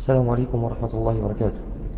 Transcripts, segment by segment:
السلام عليكم ورحمة الله وبركاته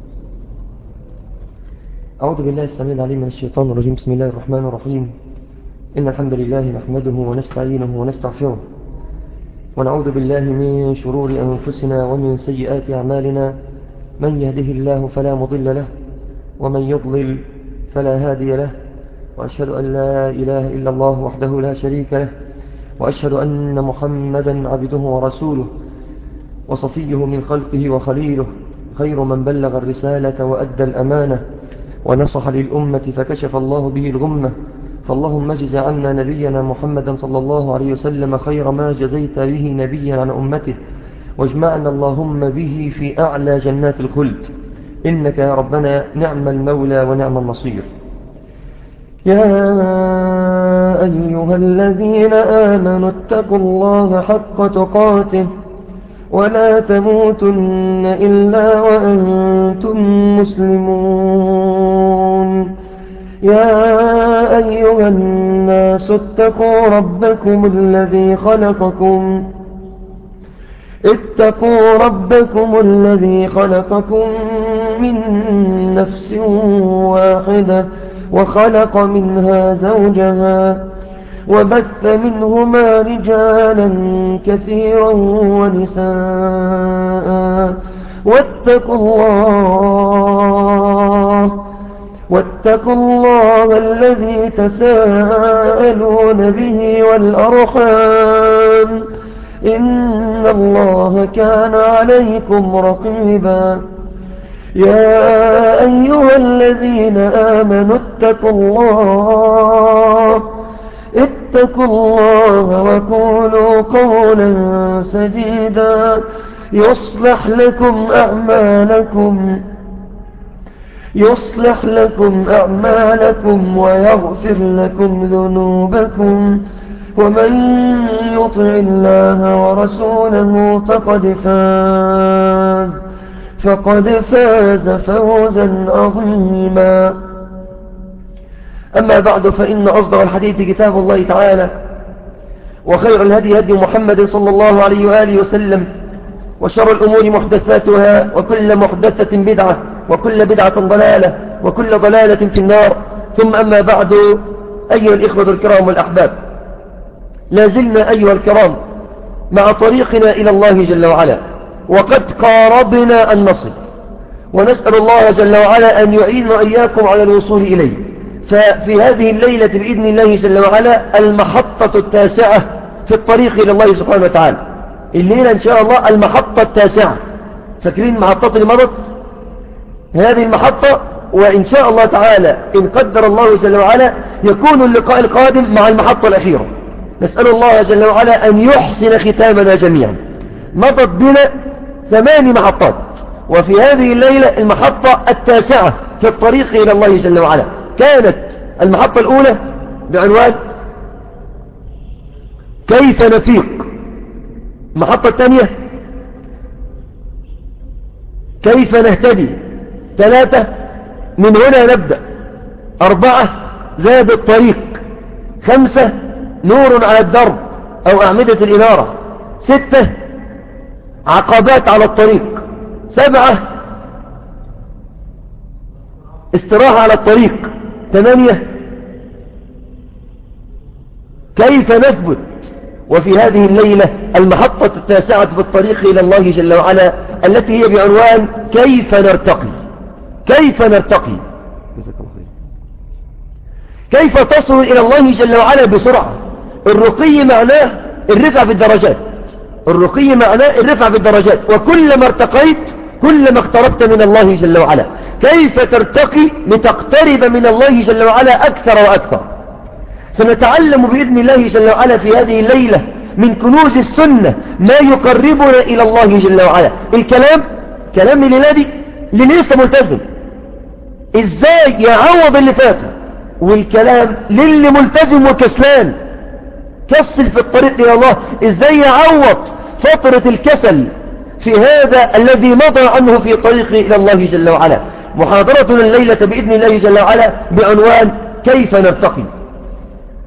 أعوذ بالله السميع العليم من الشيطان الرجيم بسم الله الرحمن الرحيم إن الحمد لله نحمده ونستعينه ونستغفره ونعوذ بالله من شرور أنفسنا ومن سيئات أعمالنا من يهده الله فلا مضل له ومن يضلل فلا هادي له وأشهد أن لا إله إلا الله وحده لا شريك له وأشهد أن محمدا عبده ورسوله وصفيه من خلقه وخليله خير من بلغ الرسالة وأدى الأمانة ونصح للأمة فكشف الله به الغمة فاللهم اجز عنا نبينا محمدا صلى الله عليه وسلم خير ما جزيت به نبيا عن أمته واجمعنا اللهم به في أعلى جنات الخلد إنك يا ربنا نعم المولى ونعم النصير يا أيها الذين آمنوا اتقوا الله حق تقاته ولا تموتن إلا وأنتم مسلمون يا أيها الناس اتقوا ربكم الذي خلقكم اتقوا ربكم الذي خلقكم من نفس واحدة وخلق منها زوجها وبث منهما رجالا كثيرا ونساء واتقوا الله واتقوا الله الذي تساءلون به والأرحام إن الله كان عليكم رقيبا يا أيها الذين آمنوا اتقوا الله اتقوا الله وقولوا قولا سديدا يصلح لكم أعمالكم يصلح لكم أعمالكم ويغفر لكم ذنوبكم ومن يطع الله ورسوله فقد فاز فقد فاز فوزا عظيما أما بعد فإن أصدق الحديث كتاب الله تعالى وخير الهدي هدي محمد صلى الله عليه وآله وسلم وشر الأمور محدثاتها وكل محدثة بدعة وكل بدعة ضلالة وكل ضلالة في النار ثم أما بعد أيها الإخوة الكرام والأحباب لا زلنا أيها الكرام مع طريقنا إلى الله جل وعلا وقد قاربنا أن نصل ونسأل الله جل وعلا أن يعين وإياكم على الوصول إليه ففي هذه الليلة بإذن الله جل وعلا المحطة التاسعة في الطريق إلى الله سبحانه وتعالى الليلة إن شاء الله المحطة التاسعة فاكرين محطات اللي مضت هذه المحطة وإن شاء الله تعالى إن قدر الله جل وعلا يكون اللقاء القادم مع المحطة الأخيرة نسأل الله جل وعلا أن يحسن ختامنا جميعا مضت بنا ثمان محطات وفي هذه الليلة المحطة التاسعة في الطريق إلى الله جل وعلا كانت المحطة الأولى بعنوان كيف نفيق المحطة الثانية كيف نهتدي ثلاثة من هنا نبدأ أربعة زاد الطريق خمسة نور على الدرب أو أعمدة الإنارة ستة عقبات على الطريق سبعة استراحة على الطريق ثمانية كيف نثبت وفي هذه الليلة المحطة التاسعة في الطريق إلى الله جل وعلا التي هي بعنوان كيف نرتقي كيف نرتقي كيف تصل إلى الله جل وعلا بسرعة الرقي معناه الرفع في الدرجات الرقي معناه الرفع في الدرجات وكلما ارتقيت كلما اقتربت من الله جل وعلا كيف ترتقي لتقترب من الله جل وعلا أكثر وأكثر سنتعلم بإذن الله جل وعلا في هذه الليلة من كنوز السنة ما يقربنا إلى الله جل وعلا الكلام كلام الليلة دي اللي لسه ملتزم ازاي يعوض اللي فاته والكلام للي ملتزم وكسلان كسل في الطريق إلى الله ازاي يعوض فترة الكسل في هذا الذي مضى عنه في طريقه إلى الله جل وعلا محاضرتنا الليلة بإذن الله جل وعلا بعنوان كيف نرتقي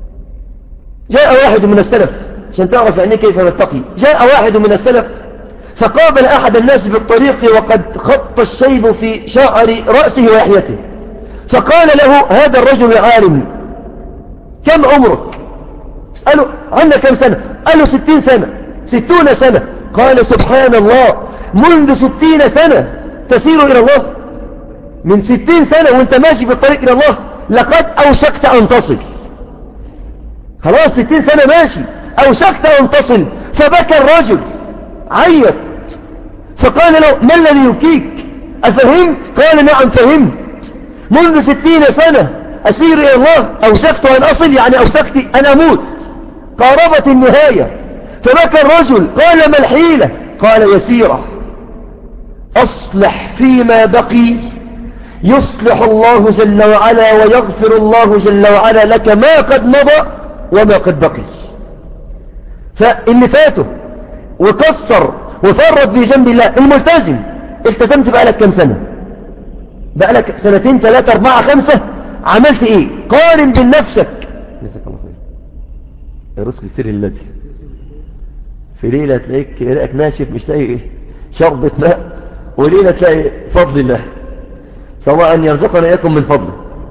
جاء واحد من السلف عشان تعرف يعني كيف نرتقي جاء واحد من السلف فقابل أحد الناس في الطريق وقد خط الشيب في شعر رأسه ولحيته فقال له هذا الرجل العالم كم عمرك اسأله عندك كم سنة قال له ستين سنة ستون سنة قال سبحان الله منذ ستين سنة تسير إلى الله من ستين سنة وانت ماشي في الطريق إلى الله لقد أوشكت أن تصل خلاص ستين سنة ماشي أوشكت أن تصل فبكى الرجل عيط فقال له ما الذي يبكيك أفهمت قال نعم فهمت منذ ستين سنة أسير إلى الله أوشكت أن أصل يعني أوشكت أن أموت قاربت النهاية فبكى الرجل قال ما الحيلة قال يسيرة أصلح فيما بقي يصلح الله جل وعلا ويغفر الله جل وعلا لك ما قد مضى وما قد بقي فاللي فاته وكسر وفرط في جنب الله الملتزم التزمت بقالك كم سنة بقالك سنتين ثلاثة أربعة خمسة عملت ايه قارن بين نفسك جزاك الله خير الرزق كتير الذي في ليلة تلاقيك تلاقيك ناشف مش لاقي ايه شربة ماء وليلة تلاقي فضل الله سواء أن يرزقنا إياكم من فضله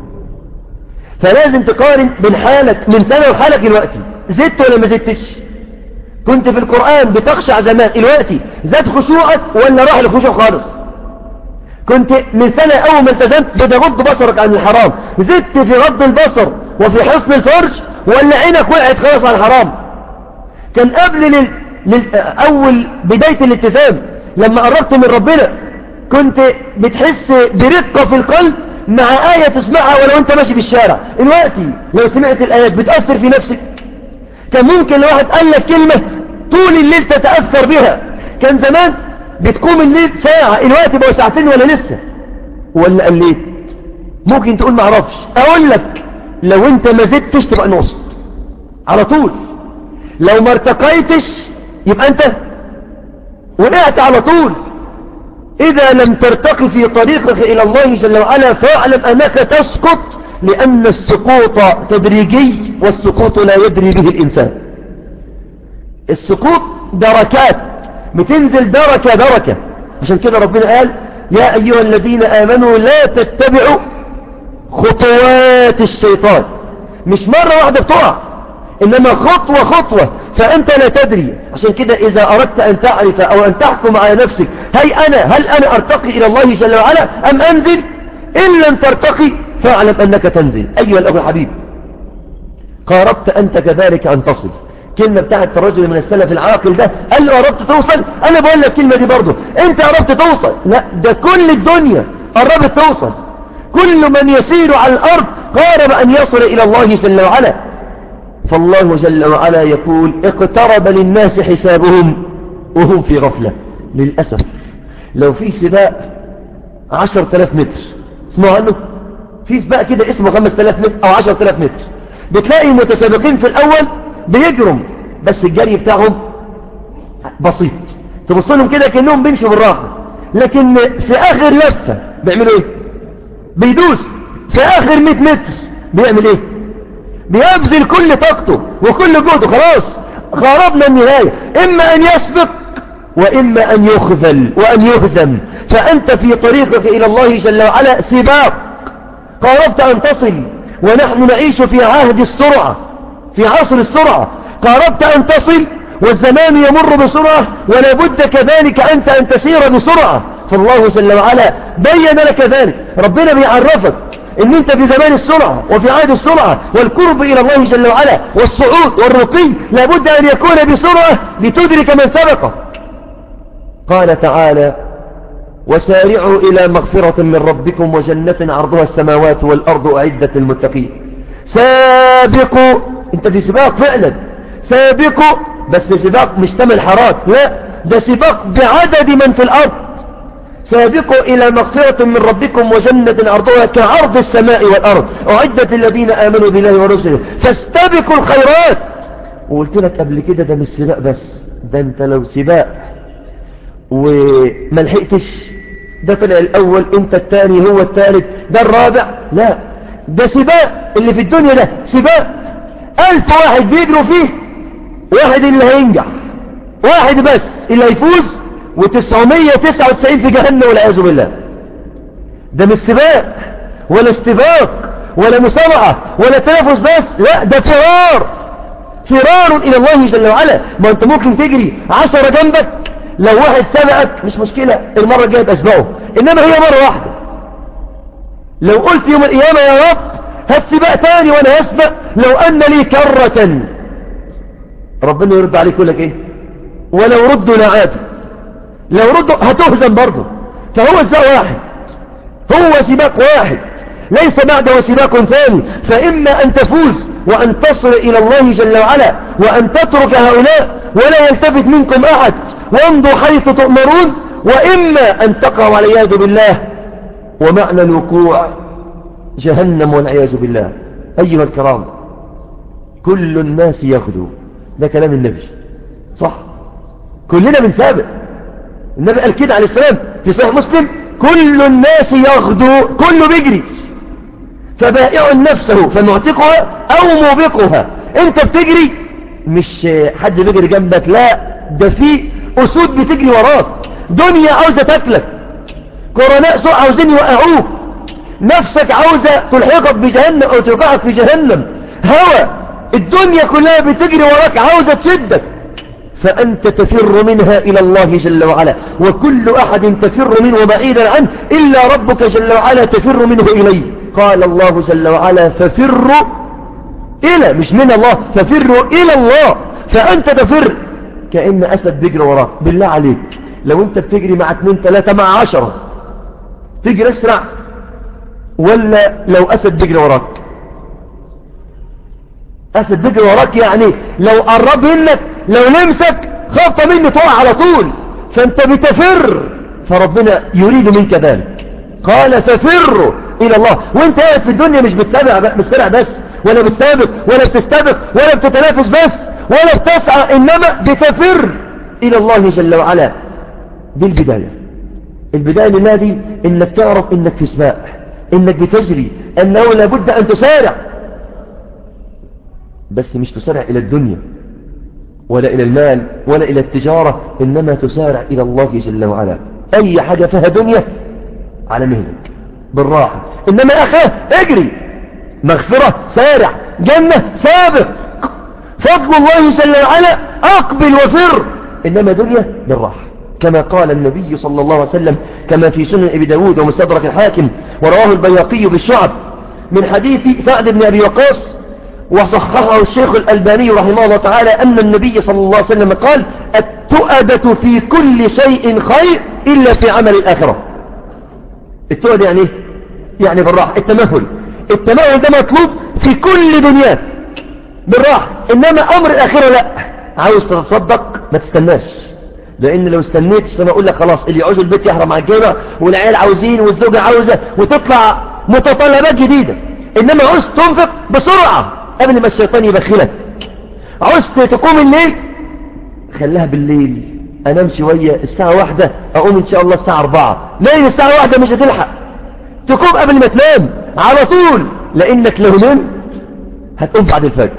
فلازم تقارن بين حالك من سنة وحالك دلوقتي زدت ولا ما زدتش كنت في القرآن بتخشع زمان دلوقتي زاد خشوعك ولا راح الخشوع خالص كنت من سنة أول ما التزمت بتغض بصرك عن الحرام زدت في غض البصر وفي حسن الفرج ولا عينك وقعت خلاص على الحرام كان قبل لل... لل... أول بداية الالتزام لما قربت من ربنا كنت بتحس برقة في القلب مع آية تسمعها ولو انت ماشي بالشارع دلوقتي لو سمعت الآيات بتأثر في نفسك كان ممكن لو واحد قال لك كلمة طول الليل تتأثر بها كان زمان بتقوم الليل ساعة الوقت بقوا ساعتين ولا لسه ولا قليت ممكن تقول ما اعرفش اقول لك لو انت ما زدتش تبقى نصت على طول لو ما ارتقيتش يبقى انت وقعت على طول إذا لم ترتقي في طريقك إلى الله جل وعلا فاعلم أنك تسقط لأن السقوط تدريجي والسقوط لا يدري به الإنسان السقوط دركات بتنزل دركة دركة عشان كده ربنا قال يا أيها الذين آمنوا لا تتبعوا خطوات الشيطان مش مرة واحدة بتقع إنما خطوة خطوة فأنت لا تدري عشان كده إذا أردت أن تعرف أو أن تحكم على نفسك هي أنا هل أنا أرتقي إلى الله جل وعلا أم أنزل إن لم ترتقي فاعلم أنك تنزل أيها الأخ الحبيب قاربت أنت كذلك أن تصل كلمة بتاعت الرجل من السلف العاقل ده قال له قربت توصل أنا بقول لك الكلمة دي برضه أنت قربت توصل لا ده كل الدنيا قربت توصل كل من يسير على الأرض قارب أن يصل إلى الله جل وعلا فالله جل وعلا يقول اقترب للناس حسابهم وهم في غفلة للأسف لو في سباق عشر تلاف متر اسمعوا عنه في سباق كده اسمه خمس تلاف متر او عشر تلاف متر بتلاقي المتسابقين في الاول بيجرم بس الجري بتاعهم بسيط تبص لهم كده كأنهم بيمشوا بالراحة لكن في اخر لفة بيعملوا ايه بيدوس في اخر 100 متر بيعمل ايه بيبذل كل طاقته وكل جهده خلاص قاربنا النهاية إما أن يسبق وإما أن يخذل وأن يهزم فأنت في طريقك إلى الله جل وعلا سباق قاربت أن تصل ونحن نعيش في عهد السرعة في عصر السرعة قاربت أن تصل والزمان يمر بسرعة ولا بد كذلك أنت أن تسير بسرعة فالله جل وعلا بين لك ذلك ربنا بيعرفك ان انت في زمان السرعة وفي عهد السرعة والقرب الى الله جل وعلا والصعود والرقي لابد ان يكون بسرعة لتدرك من سبقك قال تعالى وسارعوا الى مغفرة من ربكم وجنة عرضها السماوات والارض اعدت للمتقين سابقوا انت في سباق فعلا سابقوا بس سباق مش تمن حارات لا ده سباق بعدد من في الارض سابقوا إلى مغفرة من ربكم وجنة عرضها كعرض السماء والأرض أعدت الذين آمنوا بالله ورسله فاستبقوا الخيرات وقلت لك قبل كده ده مش سباق بس ده انت لو سباق وما لحقتش ده طلع الأول انت الثاني هو الثالث ده الرابع لا ده سباق اللي في الدنيا ده سباق ألف واحد بيجروا فيه واحد اللي هينجح واحد بس اللي هيفوز وتسعمية تسعة وتسعين في جهنم والعياذ بالله ده مش سباق ولا استباق ولا مسابقة ولا تنافس بس لا ده فرار فرار إلى الله جل وعلا ما أنت ممكن تجري عشرة جنبك لو واحد سبقك مش مشكلة المرة الجاية بأسبقه إنما هي مرة واحدة لو قلت يوم القيامة يا رب هات سباق تاني وأنا هسبق لو أن لي كرة ربنا يرد عليك يقول لك إيه ولو ردوا لعادوا لو ردوا هتهزم برضه فهو السباق واحد هو سباق واحد ليس بعده سباق ثاني فإما أن تفوز وأن تصل إلى الله جل وعلا وأن تترك هؤلاء ولا يلتفت منكم أحد وامضوا حيث تؤمرون وإما أن تقعوا والعياذ بالله ومعنى الوقوع جهنم والعياذ بالله أيها الكرام كل الناس يغدو ده كلام النبي صح كلنا بنسابق النبي قال كده عليه السلام في صحيح مسلم كل الناس يغدو كله بيجري فبائع نفسه فمعتقها أو موبقها انت بتجري مش حد بيجري جنبك لا ده في أسود بتجري وراك دنيا عاوزة تاكلك كوروناء سوء عاوزين يوقعوك نفسك عاوزة تلحقك بجهنم أو توقعك في جهنم هوى الدنيا كلها بتجري وراك عاوزة تشدك فأنت تفر منها إلى الله جل وعلا وكل أحد تفر منه بعيدا عنه إلا ربك جل وعلا تفر منه إليه قال الله جل وعلا ففروا إلى مش من الله ففروا إلى الله فأنت تفر كأن أسد بيجري وراك بالله عليك لو أنت بتجري مع اثنين ثلاثة مع عشرة تجري أسرع ولا لو أسد بيجري وراك أسد بيجري وراك يعني لو قرب منك لو لمسك خبطة منه تقع على طول فأنت بتفر فربنا يريد منك ذلك قال ففروا إلى الله وانت قاعد في الدنيا مش بتسابق بتسرع بس ولا بتسابق ولا بتستبق ولا بتتنافس بس ولا بتسعى إنما بتفر إلى الله جل وعلا دي البداية البداية لله دي إنك تعرف إنك في سباق إنك بتجري أنه لابد أن تسارع بس مش تسارع إلى الدنيا ولا إلى المال ولا إلى التجارة إنما تسارع إلى الله جل وعلا أي حاجة فيها دنيا على مهلك بالراحة إنما أخاه اجري مغفرة سارع جنة سابق فضل الله جل وعلا أقبل وفر إنما دنيا بالراحة كما قال النبي صلى الله عليه وسلم كما في سنن أبي داود ومستدرك الحاكم ورواه البياقي بالشعب من حديث سعد بن أبي وقاص وصححه الشيخ الألباني رحمه الله تعالى أن النبي صلى الله عليه وسلم قال التؤدة في كل شيء خير إلا في عمل الآخرة التؤدة يعني يعني بالراحة التمهل التمهل ده مطلوب في كل دنياك بالراحة إنما أمر الآخرة لا عاوز تتصدق ما تستناش لأن لو استنيت أنا أقول لك خلاص اللي يعوز البيت يحرم على الجيبة والعيال عاوزين والزوجة عاوزة وتطلع متطلبات جديدة إنما عاوز تنفق بسرعة قبل ما الشيطان يبخلك عاوز تقوم الليل خليها بالليل أنام شوية الساعة واحدة أقوم إن شاء الله الساعة أربعة لين الساعة واحدة مش هتلحق تقوم قبل ما تنام على طول لأنك لو نمت هتقوم بعد الفجر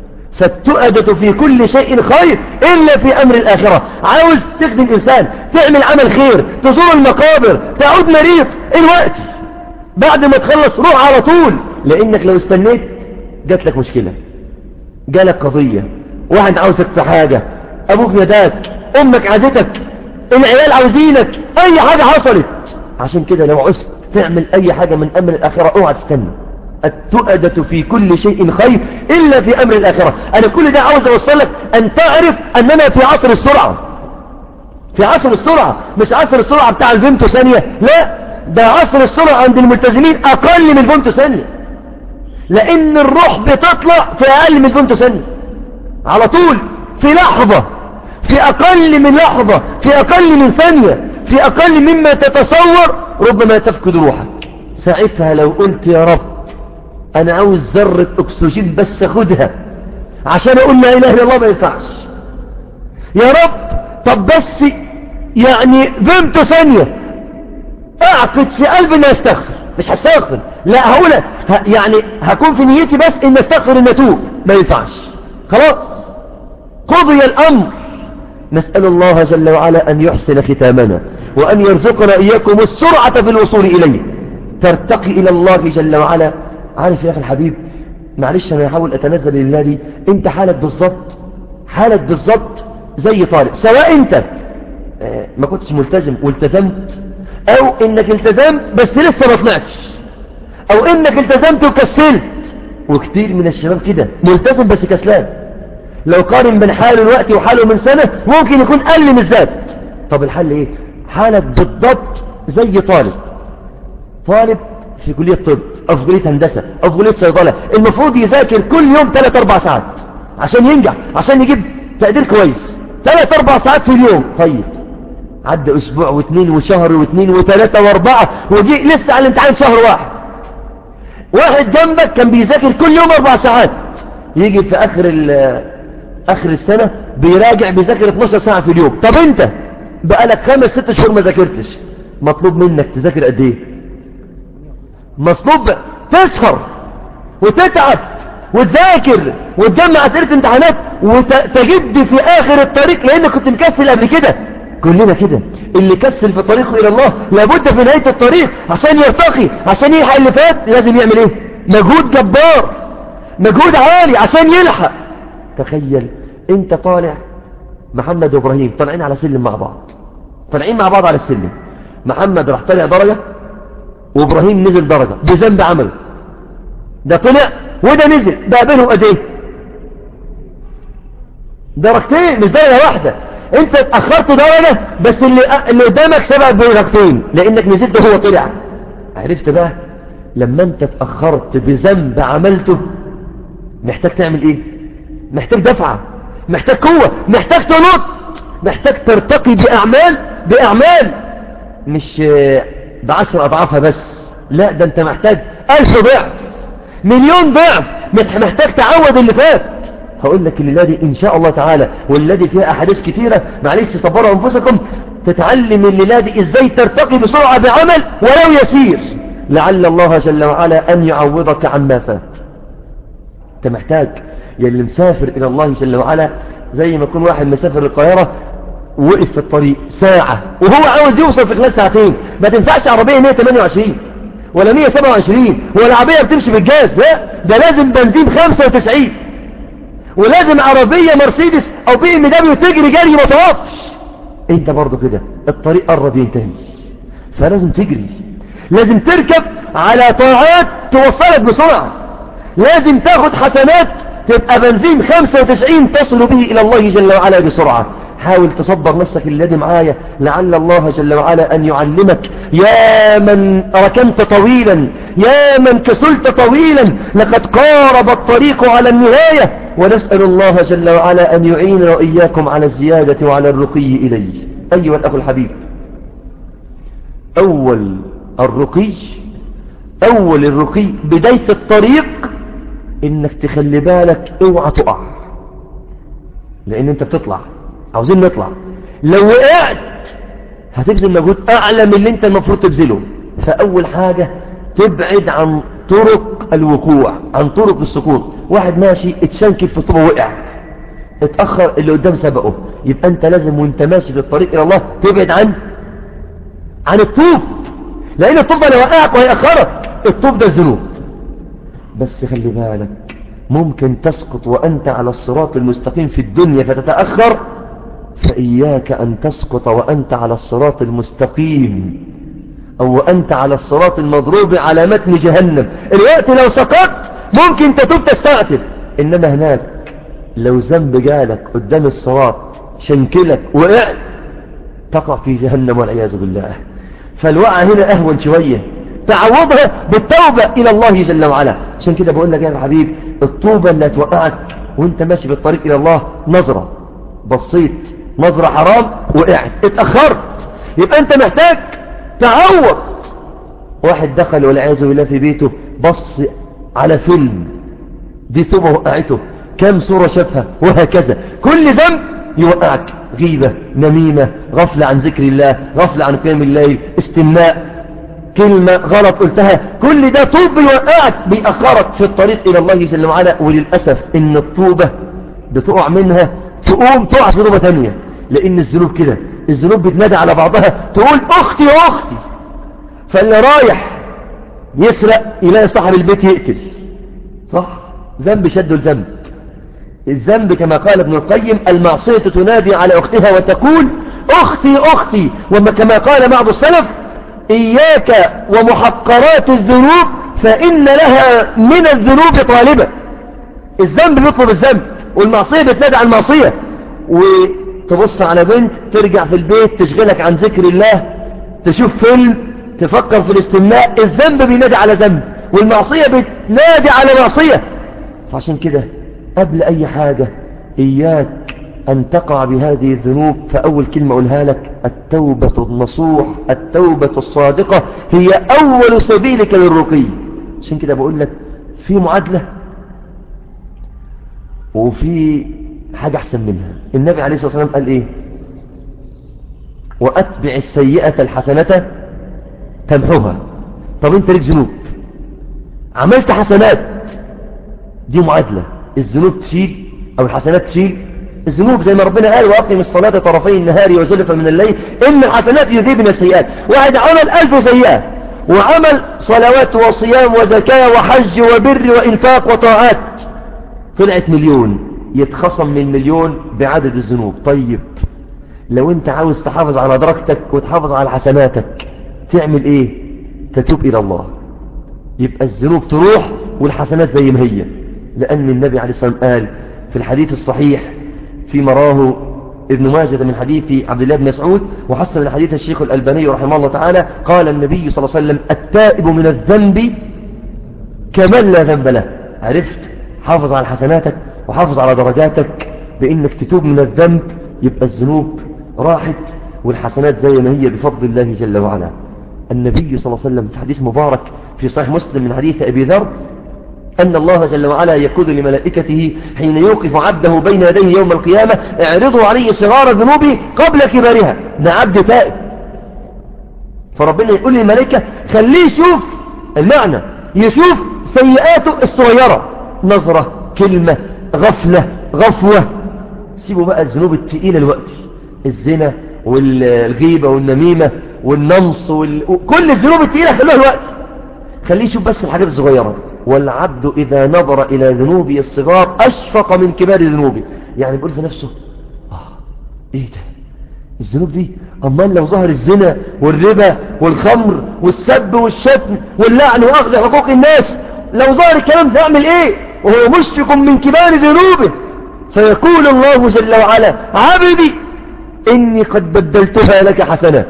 فالتؤدة في كل شيء خير إلا في أمر الآخرة عاوز تخدم إنسان تعمل عمل خير تزور المقابر تعود مريض الوقت بعد ما تخلص روح على طول لأنك لو استنيت جات لك مشكلة جالك قضية واحد عاوزك في حاجة أبوك نداك أمك عزتك العيال عاوزينك أي حاجة حصلت عشان كده لو عزت تعمل أي حاجة من أمر الآخرة اوعى تستنى التؤدة في كل شيء خير إلا في أمر الآخرة أنا كل ده عاوز أوصلك أن تعرف أننا في عصر السرعة في عصر السرعة مش عصر السرعة بتاع الفيمتو ثانية لا ده عصر السرعة عند الملتزمين أقل من فيمتو ثانية لأن الروح بتطلع في أقل من فيمتو ثانية على طول في لحظة في أقل من لحظة في أقل من ثانية في أقل مما تتصور ربما تفقد روحك ساعتها لو قلت يا رب أنا عاوز ذرة أكسجين بس أخدها عشان أقول لا إله إلا الله ما ينفعش يا رب طب بس يعني فهمت ثانية أعقد في قلبي أن أستغفر مش هستغفر لا هقول يعني هكون في نيتي بس أن أستغفر أن أتوب ما ينفعش خلاص قضي الأمر نسأل الله جل وعلا أن يحسن ختامنا وأن يرزقنا إياكم السرعة في الوصول إليه ترتقي إلى الله جل وعلا عارف يا أخي الحبيب معلش أنا أحاول أتنزل لله دي أنت حالك بالظبط حالك بالظبط زي طالب سواء أنت آه، ما كنتش ملتزم والتزمت أو إنك التزمت بس لسه ما طلعتش أو إنك التزمت وكسلت وكتير من الشباب كده ملتزم بس كسلان لو قارن بين حاله الوقت وحاله من سنة ممكن يكون قل من الذات طب الحل ايه حالك بالضبط زي طالب طالب في كلية طب او في كلية هندسة او في كلية صيدلة المفروض يذاكر كل يوم 3 4 ساعات عشان ينجح عشان يجيب تقدير كويس 3 4 ساعات في اليوم طيب عدى اسبوع واثنين وشهر واثنين وثلاثة واربعة وجي لسه على الامتحان شهر واحد واحد جنبك كان بيذاكر كل يوم اربع ساعات يجي في اخر اخر السنة بيراجع بيذاكر 12 ساعة في اليوم طب انت بقالك خمس ست شهور ما ذاكرتش مطلوب منك تذاكر قد ايه مطلوب تسهر وتتعب وتذاكر وتجمع اسئله امتحانات وتجد في اخر الطريق لانك كنت مكسل قبل كده كلنا كده اللي كسل في طريقه الى الله لابد في نهايه الطريق عشان يرتقي عشان يلحق اللي فات لازم يعمل ايه مجهود جبار مجهود عالي عشان يلحق تخيل انت طالع محمد وابراهيم طالعين على سلم مع بعض طالعين مع بعض على السلم محمد راح طلع درجة وابراهيم نزل درجة بذنب عمله ده طلع وده نزل بقى بينهم قد ايه درجتين مش درجة واحدة انت اتأخرت درجة بس اللي اللي قدامك سبقك بدرجتين لانك نزلت وهو طلع عرفت بقى لما انت اتأخرت بذنب عملته محتاج تعمل ايه محتاج دفعة محتاج قوة محتاج تنط محتاج ترتقي بأعمال بأعمال مش بعشر أضعافها بس لا ده انت محتاج ألف ضعف مليون ضعف محتاج تعود اللي فات هقول لك الليلة دي إن شاء الله تعالى والذي فيها أحاديث كثيرة معلش صبروا أنفسكم تتعلم الليلة دي إزاي ترتقي بسرعة بعمل ولو يسير لعل الله جل وعلا أن يعوضك عما فات انت محتاج يلي مسافر إلى الله جل وعلا زي ما يكون واحد مسافر القاهرة وقف في الطريق ساعة وهو عاوز يوصل في خلال ساعتين ما تنفعش عربية 128 ولا 127 ولا عربية بتمشي بالجاز لا ده لازم بنزين 95 ولازم عربية مرسيدس او بي ام دبليو تجري جري ما توقفش انت برضو كده الطريق قرب ينتهي فلازم تجري لازم تركب على طاعات توصلك بسرعة لازم تاخد حسنات تبقى بنزين 95 تصل به إلى الله جل وعلا بسرعة حاول تصبر نفسك الذي معايا لعل الله جل وعلا أن يعلمك يا من ركنت طويلا يا من كسلت طويلا لقد قارب الطريق على النهاية ونسأل الله جل وعلا أن يعيننا وإياكم على الزيادة وعلى الرقي إليه أيها الأخ الحبيب أول الرقي أول الرقي بداية الطريق انك تخلي بالك اوعى تقع لان انت بتطلع عاوزين نطلع لو وقعت هتبذل مجهود اعلى من اللي انت المفروض تبذله فاول حاجة تبعد عن طرق الوقوع عن طرق السقوط واحد ماشي اتشنكل في طوبه وقع اتأخر اللي قدام سبقه يبقى انت لازم وانت ماشي في الطريق الى الله تبعد عن عن الطوب لان الطوب ده لو وقعك وهيأخرك الطوب ده الذنوب بس خلي بالك ممكن تسقط وأنت على الصراط المستقيم في الدنيا فتتأخر فإياك أن تسقط وأنت على الصراط المستقيم أو وأنت على الصراط المضروب على متن جهنم الوقت لو سقطت ممكن تتوب تستعتب إنما هناك لو ذنب جالك قدام الصراط شنكلك وقعت تقع في جهنم والعياذ بالله فالوقع هنا أهون شوية تعوضها بالتوبة إلى الله جل وعلا عشان كده بقول لك يا حبيب الطوبة اللي توقعك وانت ماشي بالطريق إلى الله نظرة بصيت نظرة حرام وقعت اتأخرت يبقى انت محتاج تعوض واحد دخل والعياذ بالله في بيته بص على فيلم دي توبة وقعته كم صورة شافها وهكذا كل ذنب يوقعك غيبة نميمة غفلة عن ذكر الله غفلة عن قيام الليل استماء كلمة غلط قلتها كل ده طوب بيوقعك بيأخرك في الطريق إلى الله جل وعلا وللأسف إن الطوبة بتقع منها تقوم تقع في طوبة تانية لان الذنوب كده الذنوب بتنادي على بعضها تقول اختي يا اختي فاللي رايح يسرق يلاقي صاحب البيت يقتل صح ذنب شد الذنب الذنب كما قال ابن القيم المعصية تنادي على أختها وتقول أختي أختي وكما قال بعض السلف إياك ومحقرات الذنوب فإن لها من الذنوب طالبة الذنب بيطلب الذنب والمعصية بتنادي على المعصية وتبص على بنت ترجع في البيت تشغلك عن ذكر الله تشوف فيلم تفكر في الاستمناء الذنب بينادي على ذنب والمعصية بتنادي على معصية فعشان كده قبل أي حاجة إياك أن تقع بهذه الذنوب فأول كلمة أقولها لك التوبة النصوح التوبة الصادقة هي أول سبيلك للرقي عشان كده بقول لك في معادلة وفي حاجة أحسن منها النبي عليه الصلاة والسلام قال إيه وأتبع السيئة الحسنة تمحوها طب أنت ليك ذنوب عملت حسنات دي معادلة الذنوب تشيل أو الحسنات تشيل الذنوب زي ما ربنا قال وأقم الصلاة طرفي النهار وزلفا من الليل إن الحسنات يذيبن السيئات واحد عمل ألف سيئة وعمل صلوات وصيام وزكاة وحج وبر وإنفاق وطاعات طلعت مليون يتخصم من مليون بعدد الذنوب طيب لو انت عاوز تحافظ على درجتك وتحافظ على حسناتك تعمل ايه تتوب الى الله يبقى الذنوب تروح والحسنات زي ما هي لان النبي عليه الصلاة والسلام قال في الحديث الصحيح في مراه ابن ماجه من حديث عبد الله بن مسعود وحسن الحديث الشيخ الألباني رحمه الله تعالى قال النبي صلى الله عليه وسلم التائب من الذنب كمن لا ذنب له عرفت حافظ على حسناتك وحافظ على درجاتك بانك تتوب من الذنب يبقى الذنوب راحت والحسنات زي ما هي بفضل الله جل وعلا النبي صلى الله عليه وسلم في حديث مبارك في صحيح مسلم من حديث أبي ذر أن الله جل وعلا يقول لملائكته حين يوقف عبده بين يديه يوم القيامة اعرضوا عليه صغار ذنوبه قبل كبارها ده عبد تائب فربنا يقول للملائكة خليه يشوف المعنى يشوف سيئاته الصغيرة نظرة كلمة غفلة غفوة سيبوا بقى الذنوب التقيلة الوقت الزنا والغيبة والنميمة والنمص وال... كل الذنوب التقيلة خلوها الوقت خليه يشوف بس الحاجات الصغيرة والعبد إذا نظر إلى ذنوبه الصغار أشفق من كبار ذنوبه يعني بيقول في نفسه آه إيه ده الذنوب دي أمال لو ظهر الزنا والربا والخمر والسب والشتم واللعن وأخذ حقوق الناس لو ظهر الكلام ده يعمل إيه وهو مشفق من كبار ذنوبه فيقول الله جل وعلا عبدي إني قد بدلتها لك حسنات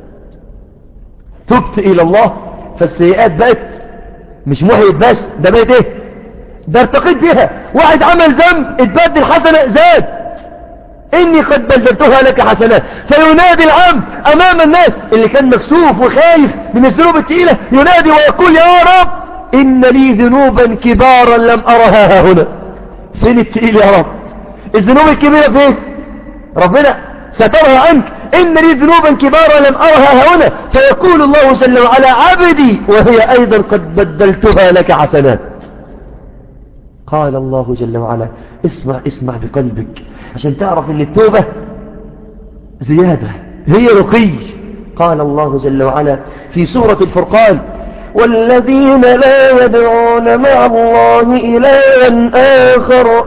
تبت إلى الله فالسيئات بقت مش محيط بس ده بقت ايه ده ارتقيت بها واحد عمل ذنب اتبدل حسنة زاد اني قد بدلتها لك حسنات فينادي العبد امام الناس اللي كان مكسوف وخايف من الذنوب التقيلة ينادي ويقول يا رب ان لي ذنوبا كبارا لم ارها هنا فين التقيل يا رب الذنوب الكبيرة فين ربنا سترها عنك إن لي ذنوبا كبارا لم أرها هنا فيقول الله جل وعلا عبدي وهي أيضا قد بدلتها لك حسنات قال الله جل وعلا اسمع اسمع بقلبك عشان تعرف ان التوبة زيادة هي رقي قال الله جل وعلا في سورة الفرقان والذين لا يدعون مع الله إلها آخر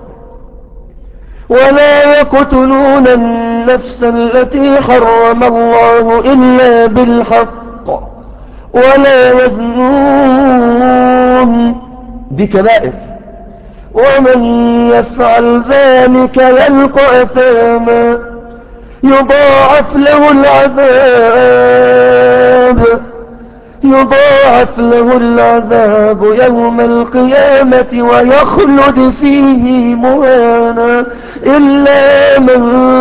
ولا يقتلون النفس التي حرم الله إلا بالحق ولا يزنون بكبائر ومن يفعل ذلك يلقى أثاما يضاعف له العذاب يضاعف له العذاب يوم القيامة ويخلد فيه مهانا إلا من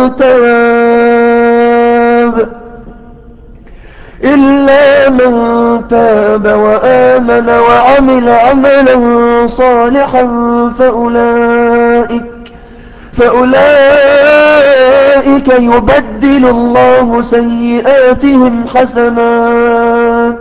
تاب إلا من تاب وآمن وعمل عملا صالحا فأولئك فأولئك يبدل الله سيئاتهم حسنات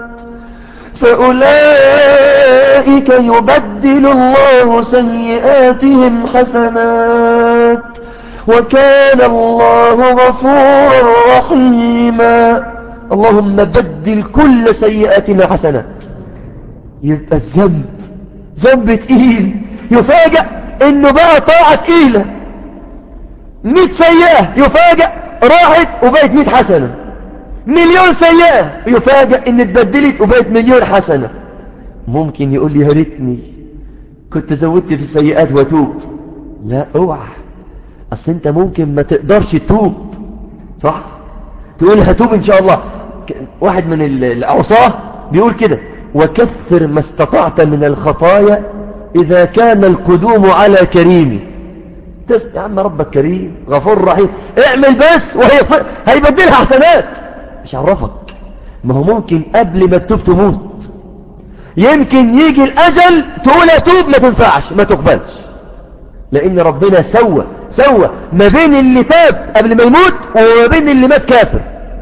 فأولئك يبدل الله سيئاتهم حسنات وكان الله غفورا رحيما اللهم بدل كل سيئاتنا حسنات يبقى الذنب ذنب تقيل يفاجأ انه بقى طاعة تقيلة مئة سيئة يفاجأ راحت وبقت مئة حسنة مليون سيئة يفاجأ ان اتبدلت وبقت مليون حسنة ممكن يقول لي يا ريتني كنت زودت في السيئات واتوب لا اوعى اصل انت ممكن ما تقدرش تتوب صح تقول هتوب ان شاء الله واحد من العصاه بيقول كده وكثر ما استطعت من الخطايا إذا كان القدوم على كريم تس... يا عم ربك كريم غفور رحيم اعمل بس وهي ف... هيبدلها حسنات مش عرفك ما هو ممكن قبل ما تتوب تموت يمكن يجي الأجل تقول أتوب ما تنفعش ما تقبلش لأن ربنا سوى سوى ما بين اللي تاب قبل ما يموت وما بين اللي مات كافر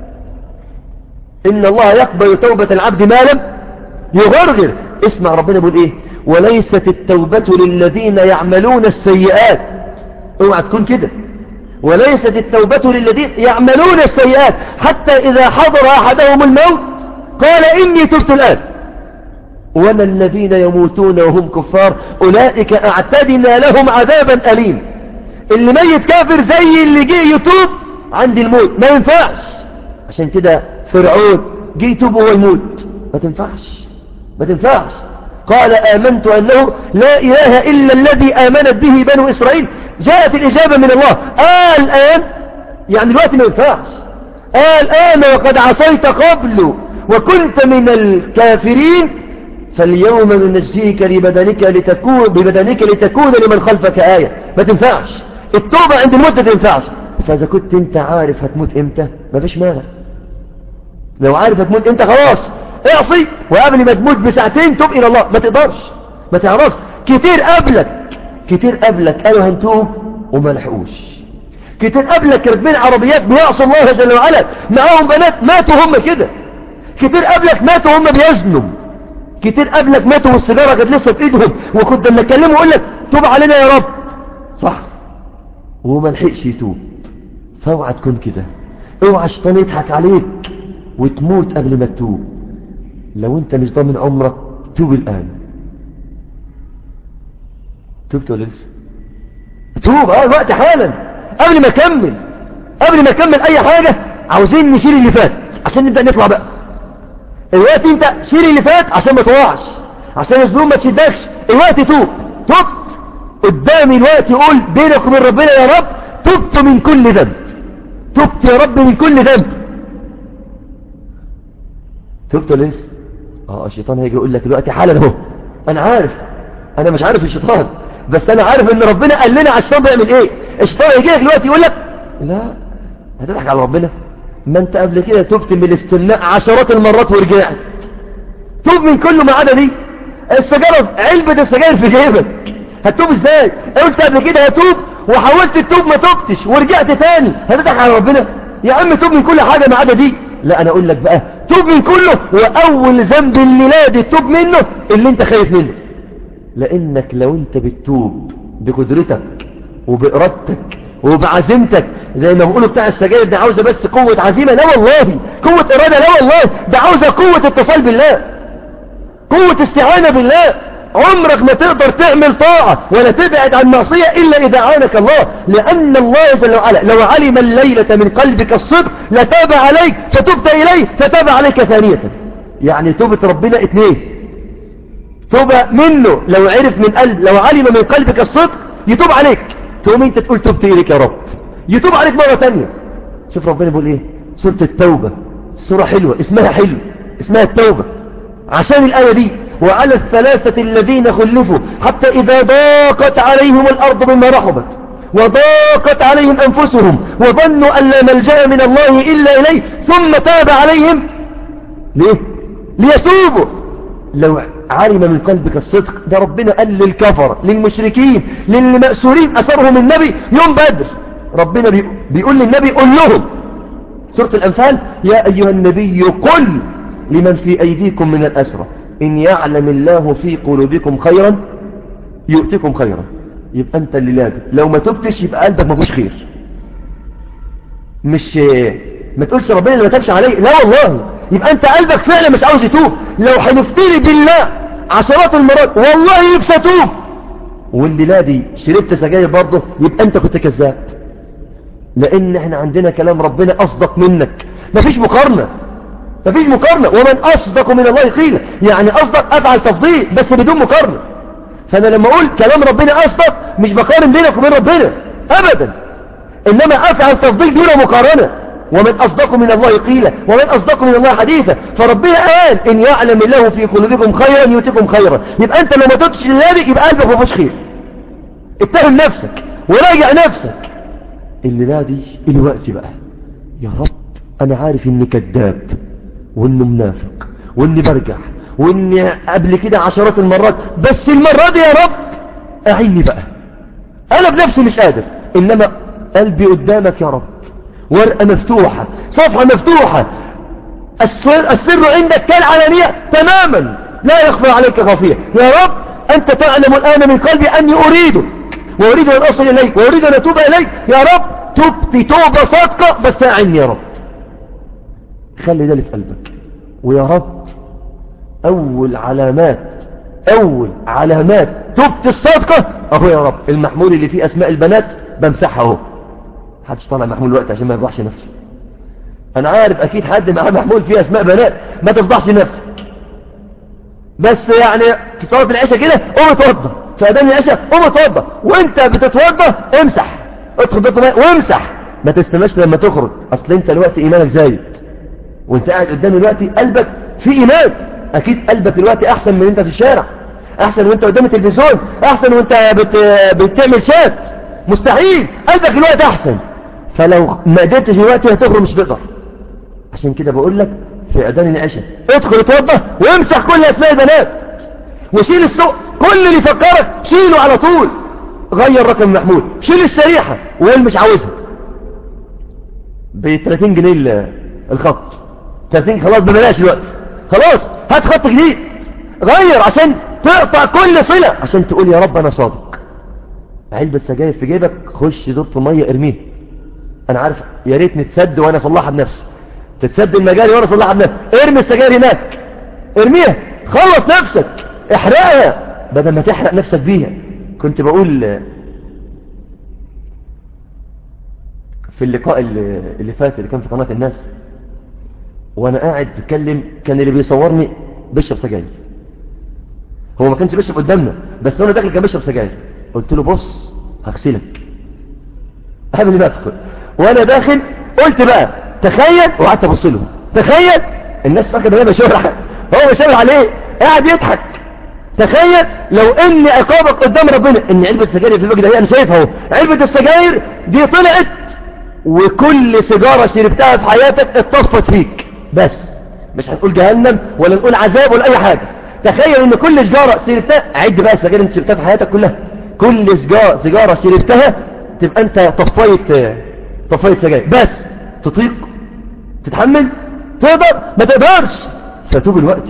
إن الله يقبل توبة العبد ما لم يغرغر اسمع ربنا بيقول ايه وليست التوبة للذين يعملون السيئات اوعى تكون كده وليست التوبة للذين يعملون السيئات حتى إذا حضر أحدهم الموت قال إني تبت الآن وما الذين يموتون وهم كفار أولئك أعتدنا لهم عذابا أليم اللي ميت كافر زي اللي جه يتوب عند الموت ما ينفعش عشان كده فرعون جه يتوب وهو يموت ما تنفعش ما تنفعش قال آمنت أنه لا إله إلا الذي آمنت به بنو إسرائيل جاءت الإجابة من الله آه الآن يعني الوقت ما ينفعش آه الآن وقد عصيت قبل وكنت من الكافرين فاليوم ننجيك لبدنك لتكون ببدنك لتكون لمن خلفك آية ما تنفعش التوبة عند الموت ما تنفعش فإذا كنت انت عارف هتموت امتى ما فيش مانع لو عارف هتموت امتى خلاص اعصي وقبل ما تموت بساعتين توب الى الله ما تقدرش ما تعرفش كتير قبلك كتير قبلك قالوا هنتوب وما لحقوش كتير قبلك راكبين عربيات بيعصوا الله جل وعلا معاهم بنات ماتوا هم كده كتير قبلك ماتوا هم بيزنوا كتير قبلك ماتوا والسيجاره كانت لسه في ايدهم وكنت لما اتكلموا يقول لك توب علينا يا رب صح وما لحقش يتوب فاوعى تكون كده اوعى الشيطان يضحك عليك وتموت قبل ما تتوب لو انت مش ضامن عمرك توب الآن توبت ولا لسه توب اه الوقت حالا قبل ما اكمل قبل ما اكمل اي حاجة عاوزين نشيل اللي فات عشان نبدأ نطلع بقى الوقت انت شيل اللي فات عشان ما تقعش عشان الذنوب ما تشدكش الوقت توب تبت قدامي الوقت يقول بينك وبين ربنا يا رب تبت من كل ذنب تبت يا رب من كل ذنب تبت ولا لسه اه الشيطان هيجي يقول لك دلوقتي حالا اهو انا عارف انا مش عارف الشيطان بس انا عارف ان ربنا قال لنا على الشيطان بيعمل ايه الشيطان هيجي لك دلوقتي يقول لك لا هتضحك على ربنا ما انت قبل كده تبت من الاستمناء عشرات المرات ورجعت توب من كل ما عدا دي السجارة علبة السجاير في جيبك هتوب ازاي قلت قبل كده هتوب وحاولت تتوب ما توبتش ورجعت تاني هتضحك على ربنا يا عم توب من كل حاجة ما عدا دي لا انا اقول لك بقى توب من كله واول ذنب الميلاد توب منه اللي انت خايف منه لانك لو انت بتتوب بقدرتك وبإرادتك وبعزيمتك زي ما بيقولوا بتاع السجاير ده عاوزة بس قوة عزيمة لا والله قوة إرادة لا والله ده عاوزة قوة اتصال بالله قوة استعانة بالله عمرك ما تقدر تعمل طاعة ولا تبعد عن معصية إلا إذا عانك الله لأن الله جل وعلا لو علم الليلة من قلبك الصدق لتاب عليك فتبت إليه فتاب عليك ثانية يعني توبة ربنا اثنين توبة منه لو عرف من قلب لو علم من قلبك الصدق يتوب عليك تقوم انت تقول تبت إليك يا رب يتوب عليك مرة ثانية شوف ربنا بيقول ايه سورة التوبة سورة حلوة اسمها حلو اسمها التوبة عشان الآية دي وعلى الثلاثة الذين خلفوا حتى إذا ضاقت عليهم الأرض بما رحبت وضاقت عليهم أنفسهم وظنوا أن لا ملجأ من الله إلا إليه ثم تاب عليهم ليه؟ ليتوبوا لو علم من قلبك الصدق ده ربنا قال للكفر للمشركين للمأسورين أسرهم النبي يوم بدر ربنا بيقول للنبي قل لهم سورة الأنفال يا أيها النبي قل لمن في أيديكم من الأسرة إن يعلم الله في قلوبكم خيرا يؤتكم خيرا يبقى أنت اللي لازم لو ما تبتش يبقى قلبك ما فيهوش خير مش ما تقولش ربنا اللي ما تبش علي لا والله يبقى انت قلبك فعلا مش عاوز يتوب لو حلفتلي بالله عشرات المرات والله نفسي اتوب والليلة دي شربت سجاير برضه يبقى انت كنت كذاب لان احنا عندنا كلام ربنا اصدق منك مفيش مقارنة مفيش مقارنة ومن اصدق من الله قيل يعني اصدق افعل تفضيل بس بدون مقارنة فانا لما اقول كلام ربنا اصدق مش بقارن بينك وبين ربنا ابدا انما افعل تفضيل دون مقارنة ومن أصدق من الله قيلا ومن أصدق من الله حديثا فربنا قال إن يعلم الله في قلوبكم خيرا يؤتكم خيرا يبقى أنت لما تدش لله يبقى قلبك ما فيهوش خير اتهم نفسك وراجع نفسك الليلة دي الوقت بقى يا رب أنا عارف إني كذاب وإنه منافق وإني برجع وإني قبل كده عشرات المرات بس المرة دي يا رب أعيني بقى أنا بنفسي مش قادر إنما قلبي قدامك يا رب ورقة مفتوحة صفحة مفتوحة السر, السر عندك كالعلانية تماما لا يخفى عليك خافية يا رب أنت تعلم الآن من قلبي أني أريدك وأريد أن أصل إليك وأريد أن أتوب إليك يا رب تبت توبة صادقة بس أعني يا رب خلي ده اللي في قلبك ويا رب أول علامات أول علامات توبة الصادقة أهو يا رب المحمول اللي فيه أسماء البنات بمسحها أهو حدش طالع محمول الوقت عشان ما يفضحش نفسه انا عارف اكيد حد معاه محمول فيه اسماء بنات ما تفضحش نفسك بس يعني في صلاة العشاء كده قوم اتوضى في اذان العشاء قوم اتوضى وانت بتتوضى امسح ادخل بيت الماء وامسح ما تستناش لما تخرج اصل انت الوقت ايمانك زايد وانت قاعد قدام الوقت قلبك في ايمان اكيد قلبك الوقت احسن من انت في الشارع احسن وانت قدام التلفزيون احسن وانت بت... بتعمل شات مستحيل قلبك الوقت احسن فلو ما قدرتش دلوقتي هتخرج مش تقدر عشان كده بقول لك في اذان العشاء ادخل اتوضى وامسح كل اسماء البنات وشيل السوق كل اللي يفكرك شيله على طول غير رقم محمود شيل الشريحة وقول مش عاوزها ب 30 جنيه الخط 30 خلاص ببلاش دلوقتي خلاص هات خط جديد غير عشان تقطع كل صلة عشان تقول يا رب انا صادق علبة سجاير في جيبك خش دورة المية ارميها انا عارف يا ريت نتسد وانا اصلحها بنفسي تتسد المجال وانا اصلحها بنفسي ارمي السجاير هناك ارميها خلص نفسك احرقها بدل ما تحرق نفسك بيها كنت بقول في اللقاء اللي, اللي فات اللي كان في قناة الناس وانا قاعد بتكلم كان اللي بيصورني بيشرب سجاير هو ما كانش بيشرب قدامنا بس وانا داخل كان بيشرب سجاير قلت له بص هغسلك قبل ما ادخل وانا داخل قلت بقى تخيل وقعدت ابص له تخيل الناس فاكره ان انا بشاور هو بشاور عليه قاعد يضحك تخيل لو ان عقابك قدام ربنا ان علبه السجاير في الوجه ده انا شايفها اهو علبه السجاير دي طلعت وكل سيجاره شربتها في حياتك اتطفت فيك بس مش هنقول جهنم ولا نقول عذاب ولا اي حاجه تخيل ان كل سيجاره شربتها عد بقى السجاير انت شربتها في حياتك كلها كل سيجاره سيجاره شربتها تبقى انت طفيت طفيت سجاير بس تطيق تتحمل تقدر ما تقدرش فتوب الوقت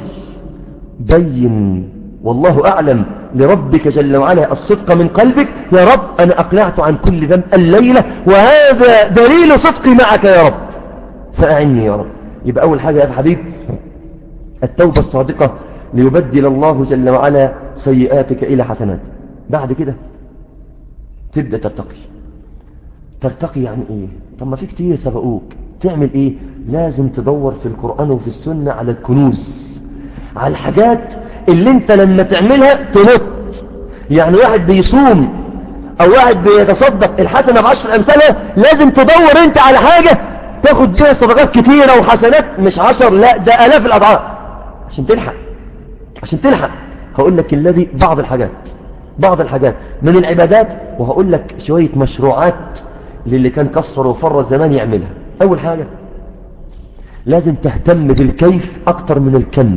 بين والله أعلم لربك جل وعلا الصدق من قلبك يا رب أنا أقلعت عن كل ذنب الليلة وهذا دليل صدقي معك يا رب فأعني يا رب يبقى أول حاجة يا حبيب التوبة الصادقة ليبدل الله جل وعلا سيئاتك إلى حسنات بعد كده تبدأ ترتقي ترتقي يعني ايه طب ما في كتير سبقوك تعمل ايه لازم تدور في القرآن وفي السنة على الكنوز على الحاجات اللي انت لما تعملها تنط يعني واحد بيصوم او واحد بيتصدق الحسنة بعشر امثالها لازم تدور انت على حاجة تاخد بيها صدقات كتيرة وحسنات مش عشر لا ده الاف الاضعاف عشان تلحق عشان تلحق هقول لك الذي بعض الحاجات بعض الحاجات من العبادات وهقول لك شوية مشروعات للي كان كسر وفر زمان يعملها أول حاجة لازم تهتم بالكيف أكتر من الكم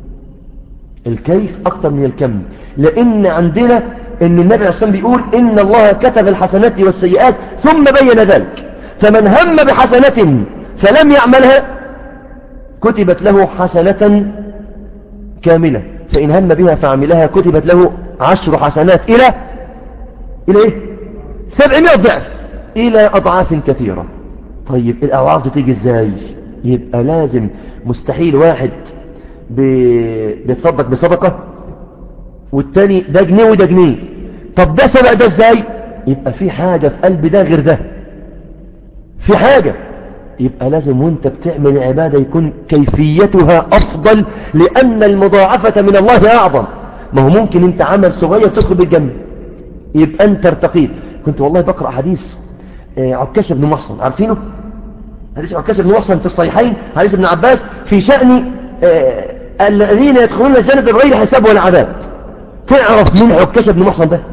الكيف أكتر من الكم لأن عندنا أن النبي عليه الصلاة بيقول إن الله كتب الحسنات والسيئات ثم بين ذلك فمن هم بحسنة فلم يعملها كتبت له حسنة كاملة فإن هم بها فعملها كتبت له عشر حسنات إلى إلى إيه؟ سبعمائة ضعف إلى أضعاف كثيرة طيب الأعراض دي تيجي ازاي يبقى لازم مستحيل واحد بي- بيتصدق بصدقة والتاني ده جنيه وده جنيه طب ده سبق ده ازاي يبقى في حاجة في قلب ده غير ده في حاجة يبقى لازم وانت بتعمل عبادة يكون كيفيتها أفضل لأن المضاعفة من الله أعظم ما هو ممكن انت عمل صغير تدخل بالجنة يبقى انت ارتقيت كنت والله بقرأ حديث آه، عكاشة بن محصن عارفينه حديث عكاشة بن محصن في الصحيحين حديث ابن عباس في شأن آه، الذين يدخلون الجنة بغير حساب ولا عذاب تعرف مين عكاشة بن محصن ده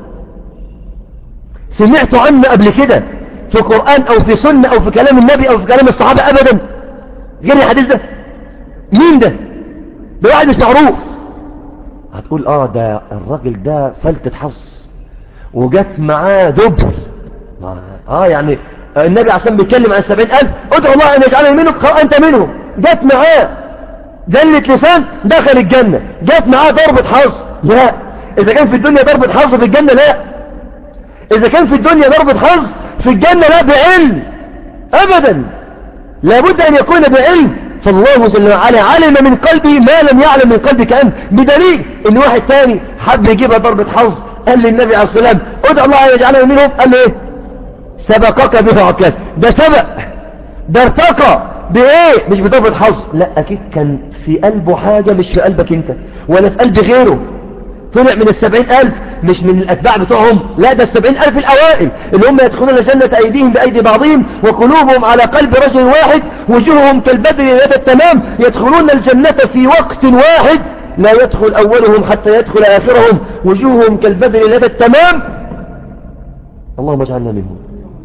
سمعت عنه قبل كده في قرآن أو في سنة أو في كلام النبي أو في كلام الصحابة أبدا غير الحديث ده مين ده ده واحد مش معروف هتقول اه ده الراجل ده فلتة حظ وجت معاه دبر اه يعني النبي عشان بيتكلم عن السبعين ألف ادعو الله أن يجعلني منهم خلاص أنت منهم جت معاه زلة لسان دخل الجنة جت معاه ضربة حظ لا إذا كان في الدنيا ضربة حظ في الجنة لا إذا كان في الدنيا ضربة حظ في الجنة لا بعلم أبدا لابد أن يكون بعلم فالله جل وعلا علم من قلبي ما لم يعلم من قلبك أنت بدليل إن واحد تاني حب يجيبها ضربة حظ قال للنبي عليه الصلاة والسلام ادعو الله أن يجعلني منهم قال له إيه سبقك بها عكاز ده سبق ده ارتقى بإيه مش بضربة حظ لا أكيد كان في قلبه حاجة مش في قلبك أنت ولا في قلب غيره طلع من السبعين ألف مش من الأتباع بتوعهم لا ده السبعين ألف الأوائل اللي هم يدخلون الجنة أيديهم بأيدي بعضهم وقلوبهم على قلب رجل واحد وجوههم كالبدر لدى التمام يدخلون الجنة في وقت واحد لا يدخل أولهم حتى يدخل آخرهم وجوههم كالبدر لدى التمام اللهم اجعلنا منهم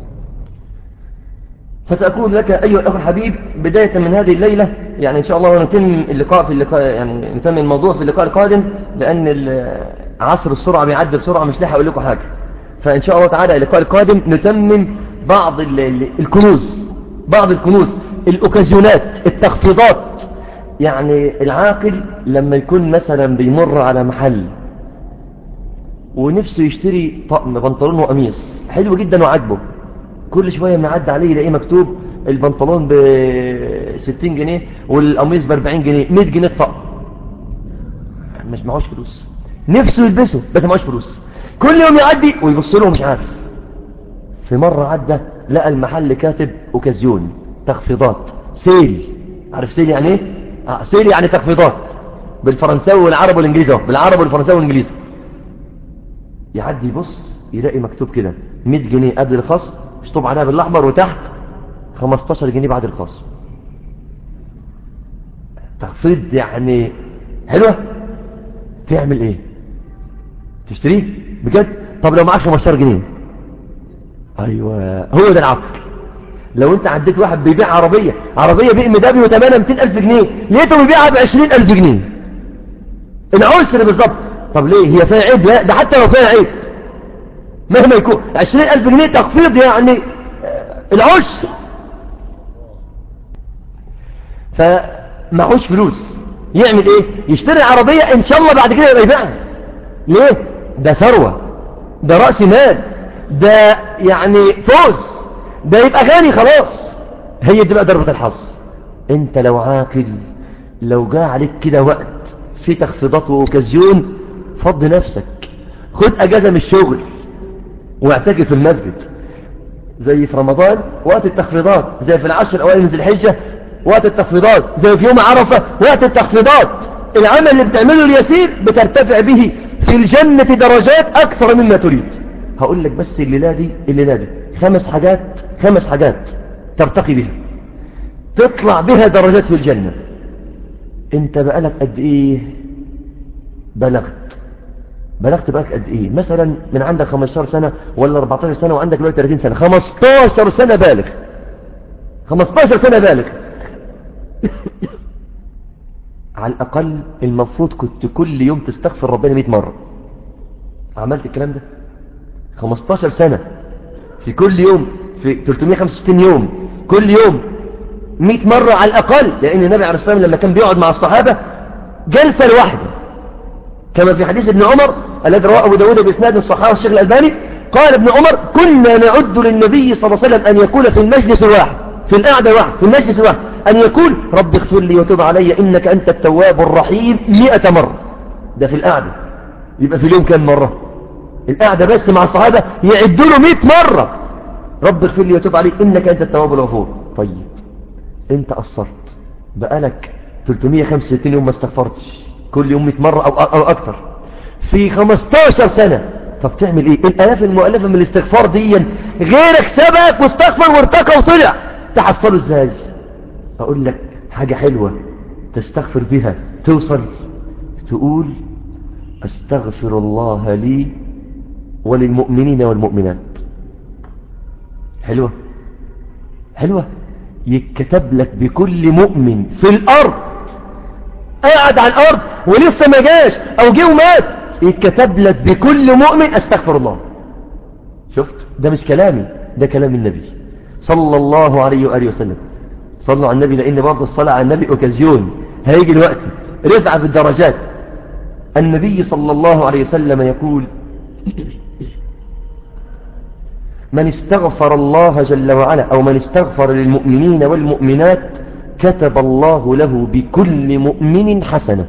فسأقول لك أيها الأخ الحبيب بداية من هذه الليلة يعني إن شاء الله نتم اللقاء في اللقاء يعني نتم الموضوع في اللقاء القادم لأن ال- عصر السرعة بيعدي بسرعة مش لاحق أقول لكم حاجة فإن شاء الله تعالى اللقاء القادم نتمم بعض ال- ال- الكنوز بعض الكنوز الأوكازيونات التخفيضات يعني العاقل لما يكون مثلا بيمر على محل ونفسه يشتري طقم بنطلون وقميص حلو جدا وعاجبه كل شوية ما يعدي عليه يلاقيه مكتوب البنطلون ب 60 جنيه والقميص ب 40 جنيه 100 جنيه الطقم مش معهوش فلوس نفسه يلبسه بس معهوش فلوس كل يوم يعدي ويبص له مش عارف في مرة عدى لقى المحل كاتب اوكازيون تخفيضات سيل عارف سيل يعني ايه آه سيل يعني تخفيضات بالفرنساوي والعربي والانجليزي اهو بالعربي والفرنساوي والانجليزي يعدي يبص يلاقي مكتوب كده 100 جنيه قبل الخصم مكتوب عليها بالاحمر وتحت 15 جنيه بعد الخصم تخفيض يعني حلوه تعمل ايه تشتريه بجد طب لو معاك 15 جنيه ايوه هو ده العقل لو انت عديت واحد بيبيع عربية عربية بي ام دبليو ثمنها 200 الف جنيه لقيته بيبيعها ب 20 الف جنيه العشر بالظبط طب ليه هي فيها عيب لا ده حتى لو فيها عيب مهما يكون 20 الف جنيه تخفيض يعني آه، العشر فمعهوش فلوس يعمل ايه يشتري عربية ان شاء الله بعد كده يبقى يبيعها ليه ده ثروة ده رأس مال ده يعني فوز ده يبقى غني خلاص هي دي بقى ضربة الحظ انت لو عاقل لو جاء عليك كده وقت في تخفيضات واوكازيون فض نفسك خد اجازة من الشغل واعتكف في المسجد زي في رمضان وقت التخفيضات زي في العشر الاوائل من ذي الحجة وقت التخفيضات زي في يوم عرفة وقت التخفيضات العمل اللي بتعمله اليسير بترتفع به في الجنة درجات اكثر مما تريد هقول لك بس الليلة دي الليلة دي خمس حاجات خمس حاجات ترتقي بها تطلع بها درجات في الجنة انت بقالك قد ايه بلغت بلغت بقالك قد ايه مثلا من عندك 15 سنة ولا 14 سنة وعندك دلوقتي 30 سنة 15 سنة بالغ 15 سنة بالغ على الأقل المفروض كنت كل يوم تستغفر ربنا 100 مرة عملت الكلام ده 15 سنة في كل يوم في 365 يوم كل يوم 100 مرة على الأقل لأن النبي عليه الصلاة والسلام لما كان بيقعد مع الصحابة جلسة لوحده كما في حديث ابن عمر الذي رواه أبو داود بإسناد الصحابة الشيخ الألباني قال ابن عمر كنا نعد للنبي صلى الله عليه وسلم أن يكون في المجلس الواحد في القعدة واحد في المجلس واحد أن يقول رب اغفر لي وتب علي إنك أنت التواب الرحيم مئة مرة ده في القعدة يبقى في اليوم كم مرة القعدة بس مع الصحابة يعدوا له 100 مرة رب اغفر لي وتب علي إنك أنت التواب الغفور طيب أنت قصرت بقالك 365 يوم ما استغفرتش كل يوم 100 مرة أو, أو أكتر في 15 سنة طب تعمل ايه الالاف المؤلفة من الاستغفار دي غيرك سبق واستغفر وارتقى وطلع تحصله ازاي اقول لك حاجة حلوة تستغفر بها توصل تقول استغفر الله لي وللمؤمنين والمؤمنات حلوة حلوة يتكتب لك بكل مؤمن في الارض قاعد على الارض ولسه ما جاش او جه ومات يتكتب لك بكل مؤمن استغفر الله شفت ده مش كلامي ده كلام النبي صلى الله عليه وآله وسلم صلوا على النبي لأن برضه الصلاة على النبي أوكازيون هيجي الوقت رفع بالدرجات النبي صلى الله عليه وسلم يقول من استغفر الله جل وعلا أو من استغفر للمؤمنين والمؤمنات كتب الله له بكل مؤمن حسنة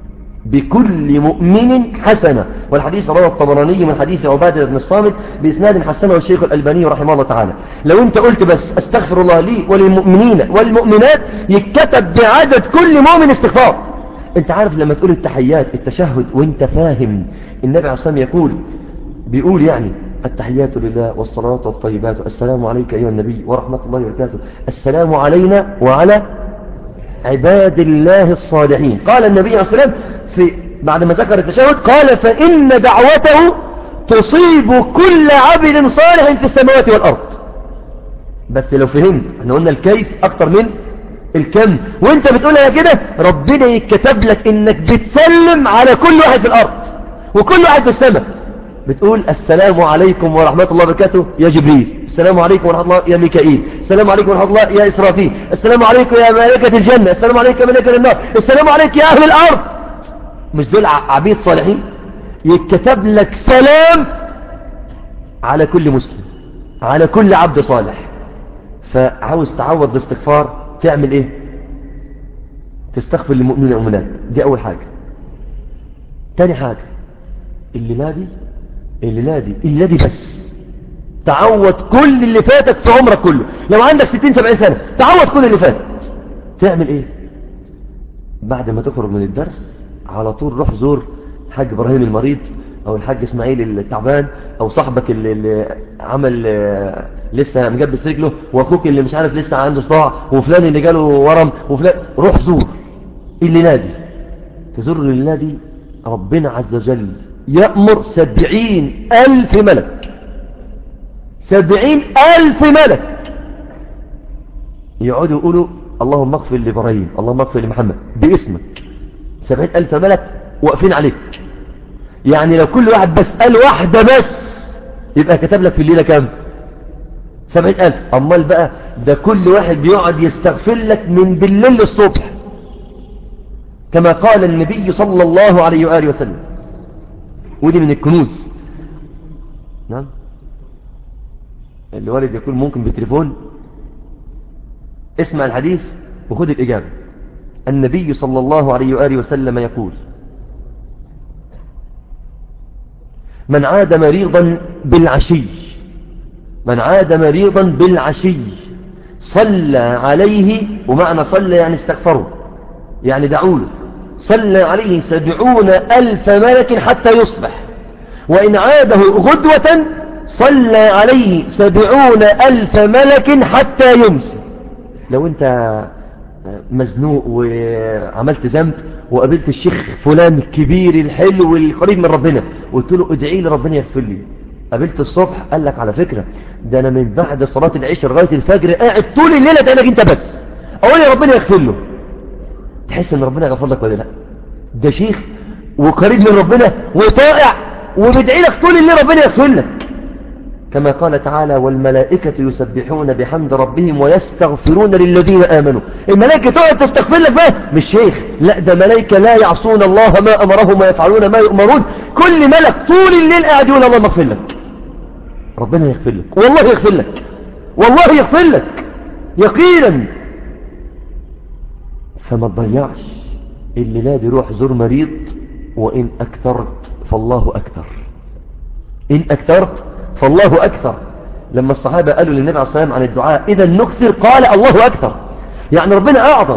بكل مؤمن حسنة والحديث رواه الطبراني من حديث عبادة بن الصامت بإسناد حسنه الشيخ الألباني رحمه الله تعالى لو انت قلت بس استغفر الله لي وللمؤمنين والمؤمنات يتكتب بعدد كل مؤمن استغفار انت عارف لما تقول التحيات التشهد وانت فاهم النبي عليه الصلاة يقول بيقول يعني التحيات لله والصلوات والطيبات السلام عليك أيها النبي ورحمة الله وبركاته السلام علينا وعلى عباد الله الصالحين قال النبي عليه الصلاة والسلام في بعد ما ذكر التشهد قال فإن دعوته تصيب كل عبد صالح في السماوات والأرض بس لو فهمت احنا قلنا الكيف أكتر من الكم وانت بتقولها كده ربنا يكتب لك انك بتسلم على كل واحد في الأرض وكل واحد في السماء بتقول السلام عليكم ورحمة الله وبركاته يا جبريل السلام عليكم ورحمة الله يا ميكائيل السلام عليكم ورحمة الله يا إسرافيل السلام عليكم يا ملائكة الجنة السلام عليكم يا ملائكة النار السلام عليكم يا أهل الأرض مش دول عبيد صالحين يتكتب لك سلام على كل مسلم على كل عبد صالح فعاوز تعوض الاستغفار تعمل ايه تستغفر للمؤمنين والمؤمنات دي اول حاجة تاني حاجة الليلة دي الليلة دي الليلة دي بس تعوض كل اللي فاتك في عمرك كله لو عندك 60 70 سنة تعوض كل اللي فات تعمل ايه بعد ما تخرج من الدرس على طول روح زور الحاج ابراهيم المريض او الحاج اسماعيل التعبان او صاحبك اللي, اللي عمل لسه مجبس رجله واخوك اللي مش عارف لسه عنده صداع وفلان اللي جاله ورم وفلان روح زور اللي نادي تزور اللي نادي ربنا عز وجل يأمر سبعين ألف ملك سبعين ألف ملك يقعدوا يقولوا اللهم اغفر لإبراهيم اللهم اغفر لمحمد باسمك سبعين ألف ملك واقفين عليك يعني لو كل واحد بس قال واحدة بس يبقى كتب لك في الليلة كام سبعين ألف أمال بقى ده كل واحد بيقعد يستغفر لك من بالليل للصبح كما قال النبي صلى الله عليه وآله وسلم ودي من الكنوز نعم الوالد يقول ممكن بالتليفون اسمع الحديث وخذ الإجابة النبي صلى الله عليه وآله وسلم يقول من عاد مريضا بالعشي من عاد مريضا بالعشي صلى عليه ومعنى صلى يعني استغفره يعني دعوا له صلى عليه سبعون ألف ملك حتى يصبح وإن عاده غدوة صلى عليه سبعون ألف ملك حتى يمسي لو أنت مزنوق وعملت ذنب وقابلت الشيخ فلان الكبير الحلو القريب من ربنا قلت له ادعي لي ربنا يغفر لي قابلت الصبح قال لك على فكرة ده انا من بعد صلاة العشاء لغاية الفجر قاعد طول الليلة تقول لك انت بس اقول يا ربنا يغفر له تحس ان ربنا غفر لك ولا لا ده شيخ وقريب من ربنا وطائع وبدعي لك طول الليل ربنا يغفر لك كما قال تعالى والملائكة يسبحون بحمد ربهم ويستغفرون للذين آمنوا الملائكة تقعد تستغفر لك بقى مش شيخ لا ده ملائكة لا يعصون الله ما أمرهم ويفعلون ما يؤمرون كل ملك طول الليل قاعد يقول الله مغفر لك ربنا يغفر لك والله يغفر لك والله يغفر لك يقينا فما تضيعش الليلة دي روح زور مريض وإن أكثرت فالله أكثر إن أكثرت فالله أكثر لما الصحابة قالوا للنبي عليه الصلاة والسلام عن الدعاء إذا نكثر قال الله أكثر يعني ربنا أعظم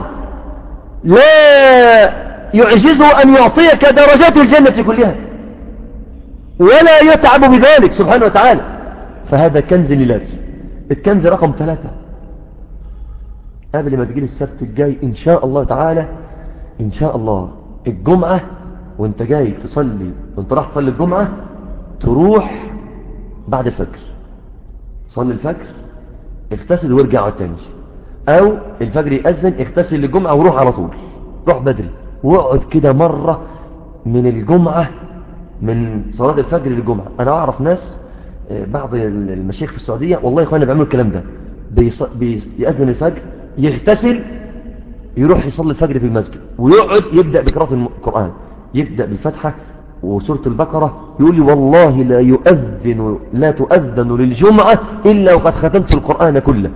لا يعجزه أن يعطيك درجات الجنة كلها ولا يتعب بذلك سبحانه وتعالى فهذا كنز لله الكنز رقم ثلاثة قبل ما تجيل السبت الجاي إن شاء الله تعالى إن شاء الله الجمعة وانت جاي تصلي وانت راح تصلي الجمعة تروح بعد الفجر صلي الفجر اغتسل وارجع على تاني او الفجر يأذن اغتسل للجمعة وروح على طول روح بدري واقعد كده مرة من الجمعة من صلاة الفجر للجمعة انا اعرف ناس بعض المشايخ في السعودية والله يا اخوانا بيعملوا الكلام ده بيص... بيأذن الفجر يغتسل يروح يصلي الفجر في المسجد ويقعد يبدأ بقراءة القرآن يبدأ بالفتحة وسورة البقرة يقول لي والله لا يؤذن لا تؤذن للجمعة إلا وقد ختمت القرآن كله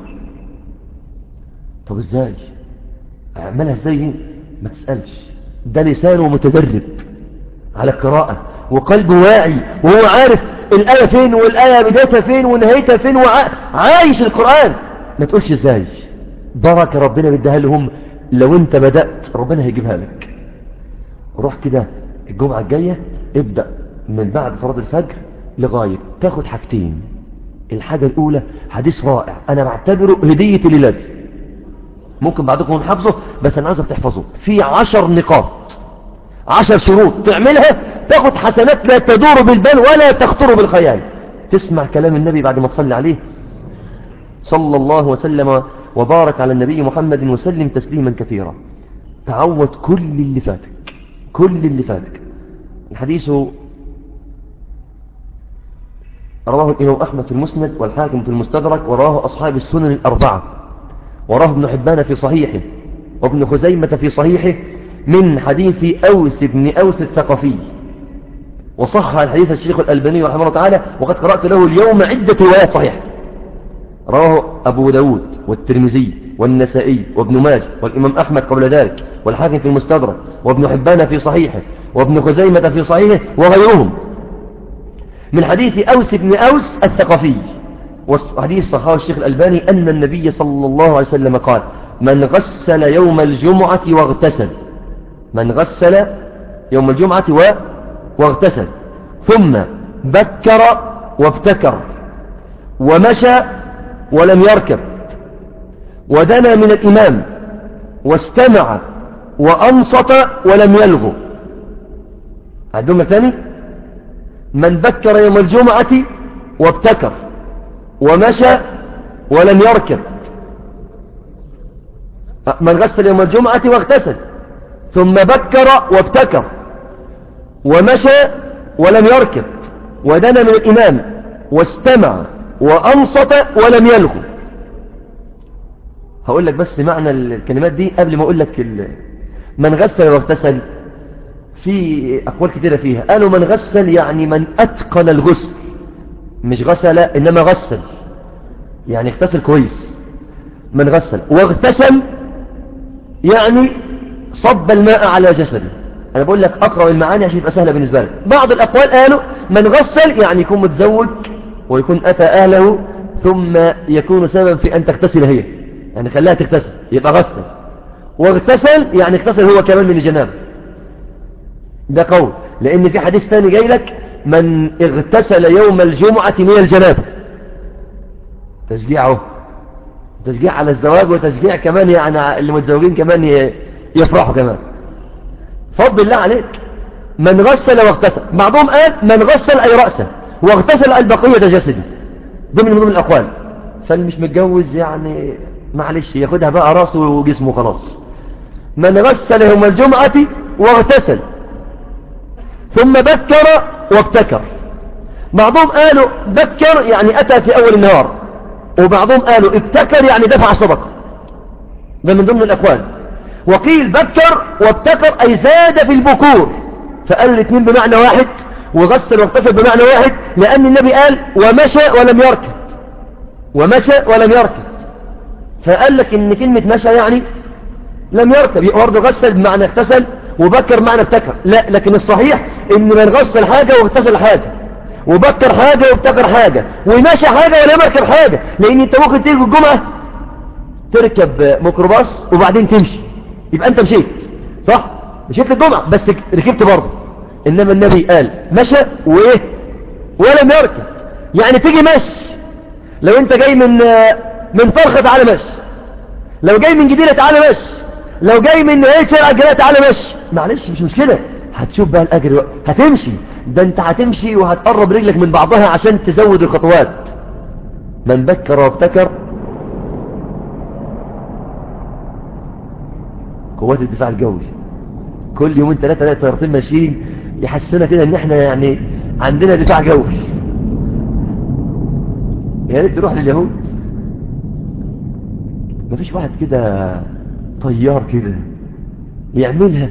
طب ازاي اعملها ازاي ما تسألش ده لسانه متدرب على القراءة وقلبه واعي وهو عارف الآية فين والآية بدايتها فين ونهايتها فين وعايش القرآن ما تقولش ازاي بركة ربنا بديها لهم لو انت بدأت ربنا هيجيبها لك روح كده الجمعة الجاية ابدأ من بعد صلاة الفجر لغاية تاخد حاجتين الحاجة الأولى حديث رائع أنا بعتبره هدية للاد ممكن بعضكم نحفظه بس أنا عايزك تحفظه في عشر نقاط عشر شروط تعملها تاخد حسنات لا تدور بالبال ولا تخطر بالخيال تسمع كلام النبي بعد ما تصلي عليه صلى الله وسلم وبارك على النبي محمد وسلم تسليما كثيرا تعود كل اللي فاتك كل اللي فاتك الحديث رواه الإمام أحمد في المسند والحاكم في المستدرك وراه أصحاب السنن الأربعة وراه ابن حبان في صحيحه وابن خزيمة في صحيحه من حديث أوس بن أوس الثقفي وصح الحديث الشيخ الألباني رحمه الله تعالى وقد قرأت له اليوم عدة روايات صحيحة رواه أبو داود والترمذي والنسائي وابن ماجه والإمام أحمد قبل ذلك والحاكم في المستدرك وابن حبان في صحيحه وابن خزيمة في صحيحه وغيرهم من حديث أوس بن أوس الثقفي وحديث صحاه الشيخ الألباني أن النبي صلى الله عليه وسلم قال من غسل يوم الجمعة واغتسل من غسل يوم الجمعة و... واغتسل ثم بكر وابتكر ومشى ولم يركب ودنا من الإمام واستمع وأنصت ولم يلغو عندهم ثاني من بكر يوم الجمعة وابتكر ومشى ولم يركب من غسل يوم الجمعة واغتسل ثم بكر وابتكر ومشى ولم يركب ودنا من الإمام واستمع وأنصت ولم يلغو هقول لك بس معنى الكلمات دي قبل ما أقول لك من غسل واغتسل في أقوال كثيرة فيها قالوا من غسل يعني من أتقن الغسل مش غسل إنما غسل يعني اغتسل كويس من غسل واغتسل يعني صب الماء على جسده أنا بقول لك أقرأ المعاني عشان يبقى سهلة بالنسبة لك بعض الأقوال قالوا من غسل يعني يكون متزوج ويكون أتى أهله ثم يكون سببا في أن تغتسل هي يعني خلاها تغتسل يبقى غسل واغتسل يعني اغتسل هو كمان من الجنابه ده قول لأن في حديث ثاني جاي لك من اغتسل يوم الجمعة من الجنابة تشجيعه تشجيع على الزواج وتشجيع كمان يعني اللي متزوجين كمان يفرحوا كمان فضل الله عليك من غسل واغتسل بعضهم قال من غسل أي رأسه واغتسل البقية جسده ضمن ضمن الأقوال فاللي مش متجوز يعني معلش ياخدها بقى راسه وجسمه خلاص من غسل يوم الجمعة واغتسل ثم بكر وابتكر بعضهم قالوا بكر يعني أتى في أول النهار وبعضهم قالوا ابتكر يعني دفع صدقة ده من ضمن الأقوال وقيل بكر وابتكر أي زاد في البكور فقال الاثنين بمعنى واحد وغسل واغتسل بمعنى واحد لأن النبي قال ومشى ولم يركب ومشى ولم يركب فقال لك ان كلمة مشى يعني لم يركب يبقى برضه غسل بمعنى اغتسل وبكر بمعنى ابتكر لا لكن الصحيح ان من غسل حاجة واغتسل حاجة وبكر حاجة وابتكر حاجة ومشى حاجة ولا مركب حاجة لان انت ممكن تيجي الجمعة تركب ميكروباص وبعدين تمشي يبقى انت مشيت صح مشيت للجمعة بس ركبت برضه انما النبي قال مشى وايه ولم يركب يعني تيجي مشي لو انت جاي من من فرخة تعالى مشي لو جاي من جديدة تعالى مشي لو جاي من ايه شارع الجلاله تعالى مشي معلش مش مشكلة هتشوف بقى الاجر هتمشي ده انت هتمشي وهتقرب رجلك من بعضها عشان تزود الخطوات من بكر وابتكر قوات الدفاع الجوي كل يومين ثلاثة ثلاثة طيارتين ماشيين يحسنا كده ان احنا يعني عندنا دفاع جوي يا ريت تروح لليهود مفيش واحد كده طيار كده يعملها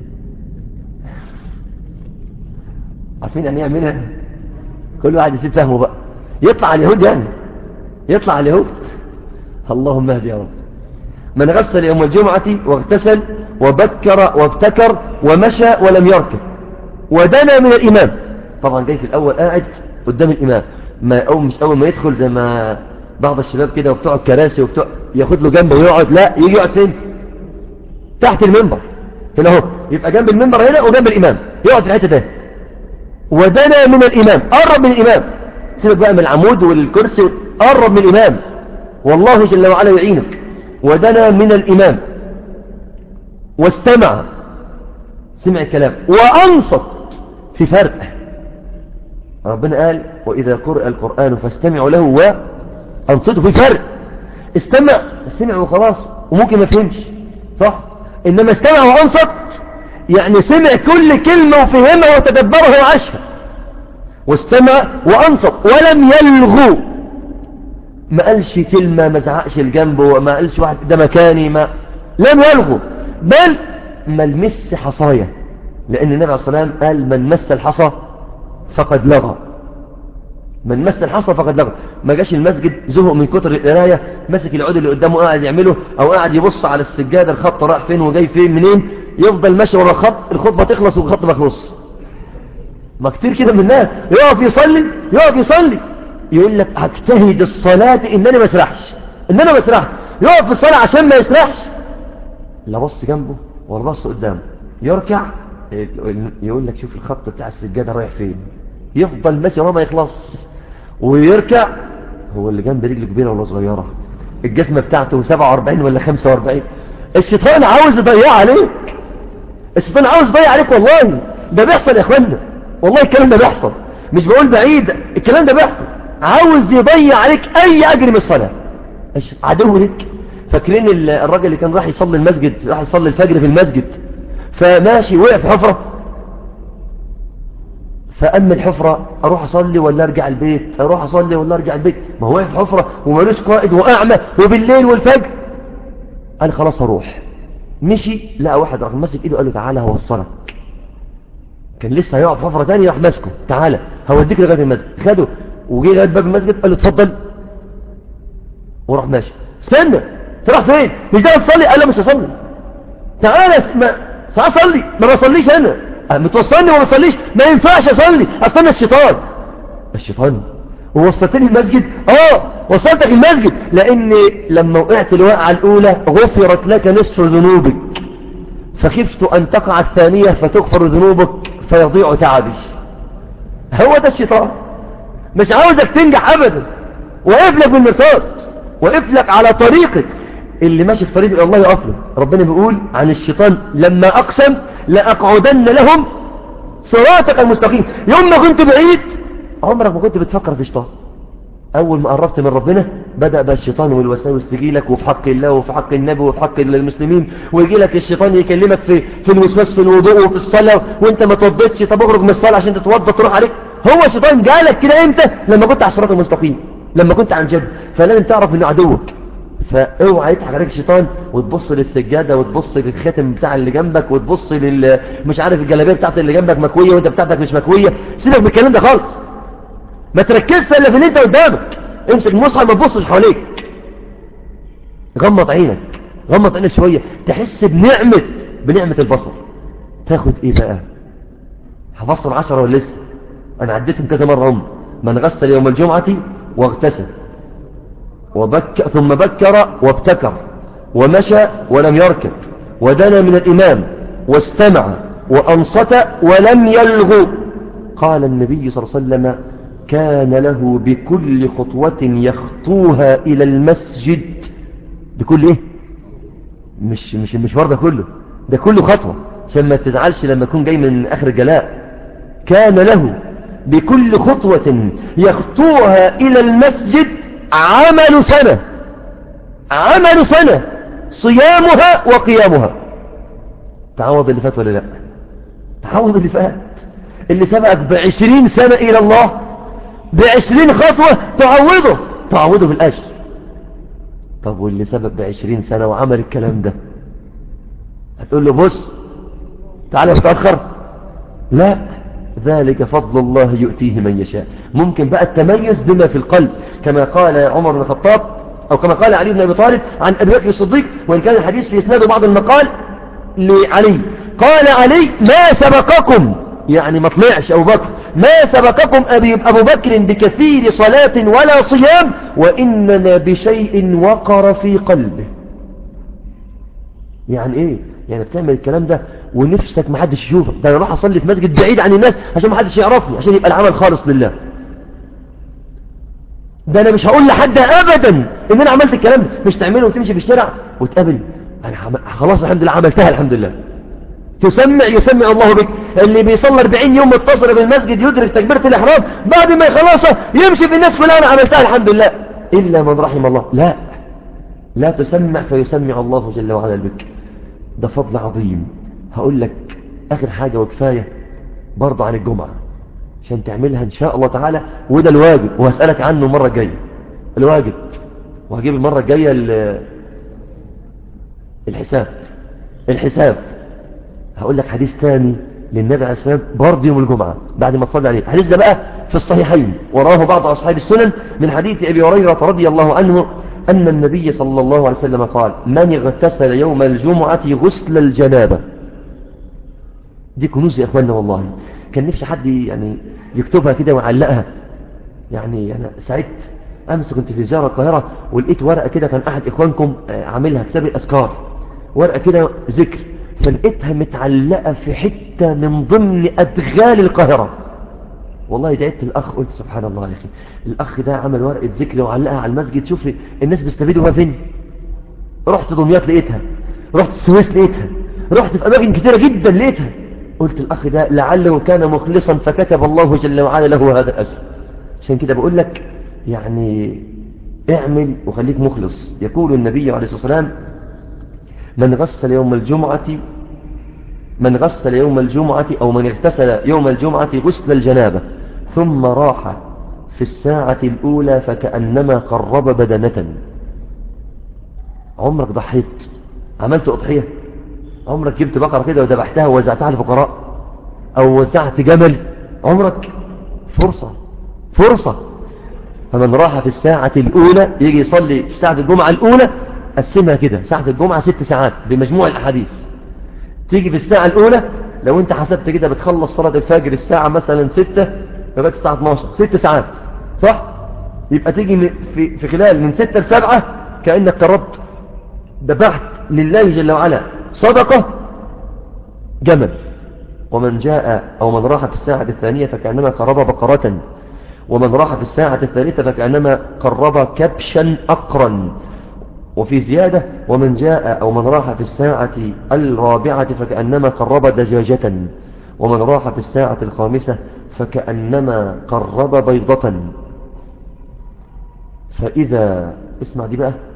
عارفين يعني يعملها كل واحد يسيب فهمه بقى يطلع اليهود يعني يطلع اليهود اللهم اهدي يا رب من غسل يوم الجمعة واغتسل وبكر وابتكر ومشى ولم يركب ودنا من الإمام طبعا جاي في الأول قاعد قدام الإمام ما أو مش أول ما يدخل زي ما بعض الشباب كده وبتوع الكراسي وبتوع ياخد له جنبه ويقعد لا يجي يقعد فين تحت المنبر هنا اهو يبقى جنب المنبر هنا وجنب الإمام يقعد في الحتة ده ودنا من الإمام قرب من الإمام سيبك بقى من العمود والكرسي قرب من الإمام والله جل وعلا يعينك ودنا من الإمام واستمع سمع الكلام وأنصت في فرق ربنا قال وإذا قرأ القرآن فاستمعوا له وأنصتوا في فرق استمع استمع وخلاص وممكن ما فهمش صح إنما استمع وأنصت يعني سمع كل كلمة وفهمها وتدبرها وعاشها واستمع وأنصت ولم يلغو ما قالش كلمة ما زعقش الجنب وما قالش واحد ده مكاني ما لم يلغو بل ملمس حصايا لأن النبي عليه الصلاة والسلام قال من مس الحصى فقد لغى من مس الحصى فقد لغى ما جاش المسجد زهق من كتر القراية مسك العود اللي قدامه قاعد يعمله أو قاعد يبص على السجادة الخط راح فين وجاي فين منين يفضل ماشي ورا الخط الخطبة تخلص والخط ما يخلص ما كتير كده من الناس يقف يصلي يقف يصلي يقول لك هجتهد الصلاة انني ما اسرحش ان انا ما اسرحش يقف في الصلاة عشان ما يسرحش لا بص جنبه ولا بص قدامه يركع يقول لك شوف الخط بتاع السجادة رايح فين يفضل ماشي وما يخلص ويركع هو اللي جنب رجله كبيرة ولا صغيرة الجسمة بتاعته 47 ولا 45 الشيطان عاوز يضيع عليك الشيطان عاوز يضيع عليك والله ده بيحصل يا اخوانا والله الكلام ده بيحصل مش بقول بعيد الكلام ده بيحصل عاوز يضيع عليك اي اجر من الصلاة عدو لك فاكرين الراجل اللي كان راح يصلي المسجد راح يصلي الفجر في المسجد فماشي وقع في حفرة فأما الحفرة أروح أصلي ولا أرجع البيت أروح أصلي ولا أرجع البيت ما هو وقع في حفرة ومالوش قائد وأعمى وبالليل والفجر قال خلاص أروح مشي لقى واحد راح ماسك إيده قال له تعالى هوصلك كان لسه هيقع في حفرة تانية راح ماسكه تعالى هوديك لغاية المسجد خده وجي لغاية باب المسجد قال له اتفضل وراح ماشي استنى تروح فين مش ده تصلي قال له مش هصلي تعالى اسمع اصلي ما بصليش انا متوصلني وما بصليش ما ينفعش اصلي استنى الشيطان الشيطان ووصلتني المسجد اه وصلتك المسجد لان لما وقعت الوقعة الاولى غفرت لك نصف ذنوبك فخفت ان تقع الثانية فتغفر ذنوبك فيضيع تعبي هو ده الشيطان مش عاوزك تنجح ابدا وقف لك بالمرصاد وقف لك على طريقك اللي ماشي في طريق الى الله يقف له ربنا بيقول عن الشيطان لما اقسم لاقعدن لهم صراطك المستقيم يوم ما كنت بعيد عمرك ما كنت بتفكر في الشيطان اول ما قربت من ربنا بدأ بقى الشيطان والوساوس تجي لك وفي حق الله وفي حق النبي وفي حق المسلمين ويجي لك الشيطان يكلمك في في الوسواس في الوضوء وفي الصلاة وانت ما توضيتش طب اخرج من الصلاة عشان تتوضى تروح عليك هو الشيطان جالك كده امتى لما كنت على الصراط المستقيم لما كنت عن جد فلازم تعرف انه عدوك فاوعى يضحك عليك الشيطان وتبص للسجادة وتبص للختم بتاع اللي جنبك وتبص لل مش عارف الجلابيه بتاعت اللي جنبك مكوية وانت بتاعتك مش مكوية سيبك من الكلام ده خالص ما تركزش الا في اللي انت قدامك امسك المصحف ما تبصش حواليك غمض عينك غمض عينك شوية تحس بنعمة بنعمة البصر تاخد ايه بقى حفظت العشرة ولا لسه انا عديتهم كذا مرة هم من غسل يوم الجمعة واغتسل وبك ثم بكر وابتكر ومشى ولم يركب ودنا من الإمام واستمع وأنصت ولم يلغو قال النبي صلى الله عليه وسلم كان له بكل خطوة يخطوها إلى المسجد بكل إيه مش مش المشوار ده كله ده كله خطوة عشان ما تزعلش لما يكون جاي من آخر الجلاء كان له بكل خطوة يخطوها إلى المسجد عمل سنة عمل سنة صيامها وقيامها تعوض اللي فات ولا لا تعوض اللي فات اللي سبقك بعشرين سنة إلى الله بعشرين خطوة تعوضه تعوضه بالأجر طب واللي سبق بعشرين سنة وعمل الكلام ده هتقول له بص تعالى متأخر لا ذلك فضل الله يؤتيه من يشاء ممكن بقى التميز بما في القلب كما قال عمر بن الخطاب أو كما قال علي بن أبي طالب عن أبي بكر الصديق وإن كان الحديث في إسناده بعض المقال لعلي قال علي ما سبقكم يعني ما طلعش أبو بكر ما سبقكم أبي أبو بكر بكثير صلاة ولا صيام وإننا بشيء وقر في قلبه يعني إيه يعني بتعمل الكلام ده ونفسك ما حدش يشوفك ده انا اروح اصلي في مسجد بعيد عن الناس عشان ما حدش يعرفني عشان يبقى العمل خالص لله ده انا مش هقول لحد ابدا ان انا عملت الكلام ده مش تعمله وتمشي في الشارع وتقابل انا خلاص الحمد لله عملتها الحمد لله تسمع يسمع الله بك اللي بيصلي 40 يوم متصل بالمسجد يدرك تكبيرة الإحرام بعد ما يخلصها يمشي في الناس كلها أنا عملتها الحمد لله إلا من رحم الله لا لا تسمع فيسمع الله جل وعلا بك ده فضل عظيم هقول لك آخر حاجة وكفاية برضه عن الجمعة عشان تعملها إن شاء الله تعالى وده الواجب وهسألك عنه المرة الجاية الواجب وهجيب المرة الجاية الحساب الحساب هقول لك حديث تاني للنبي عليه السلام برضه يوم الجمعة بعد ما تصلي عليه الحديث ده بقى في الصحيحين وراه بعض أصحاب السنن من حديث أبي هريرة رضي الله عنه أن النبي صلى الله عليه وسلم قال من اغتسل يوم الجمعة غسل الجنابة دي كنوز يا أخواننا والله كان نفسي حد يعني يكتبها كده ويعلقها يعني أنا سعدت أمس كنت في زيارة القاهرة ولقيت ورقة كده كان أحد إخوانكم عاملها كتاب الأذكار ورقة كده ذكر فلقيتها متعلقة في حتة من ضمن أدغال القاهرة والله دعيت الأخ قلت سبحان الله يا أخي الأخ ده عمل ورقة ذكر وعلقها على المسجد شوف الناس بيستفيدوا فين رحت دمياط لقيتها رحت السويس لقيتها رحت في أماكن كتيرة جدا لقيتها قلت الأخ ده لعله كان مخلصا فكتب الله جل وعلا له هذا الأجر عشان كده بقول لك يعني اعمل وخليك مخلص يقول النبي عليه الصلاة والسلام من غسل يوم الجمعة من غسل يوم الجمعة أو من اغتسل يوم الجمعة غسل الجنابة ثم راح في الساعة الأولى فكأنما قرب بدنة عمرك ضحيت عملت أضحية عمرك جبت بقرة كده وذبحتها ووزعتها للفقراء أو وزعت جمل عمرك فرصة فرصة فمن راح في الساعة الأولى يجي يصلي في ساعة الجمعة الأولى قسمها كده ساعة الجمعة ست ساعات بمجموع الأحاديث تيجي في الساعة الأولى لو أنت حسبت كده بتخلص صلاة الفجر الساعة مثلا ستة لغاية الساعة 12 ست ساعات صح؟ يبقى تيجي في, في خلال من ستة لسبعة كأنك قربت ذبحت لله جل وعلا صدقة جمل ومن جاء أو من راح في الساعة الثانية فكأنما قرب بقرة ومن راح في الساعة الثالثة فكأنما قرب كبشا أقرا وفي زيادة ومن جاء أو من راح في الساعة الرابعة فكأنما قرب دجاجة ومن راح في الساعة الخامسة فكأنما قرب بيضة فإذا اسمع دي بقى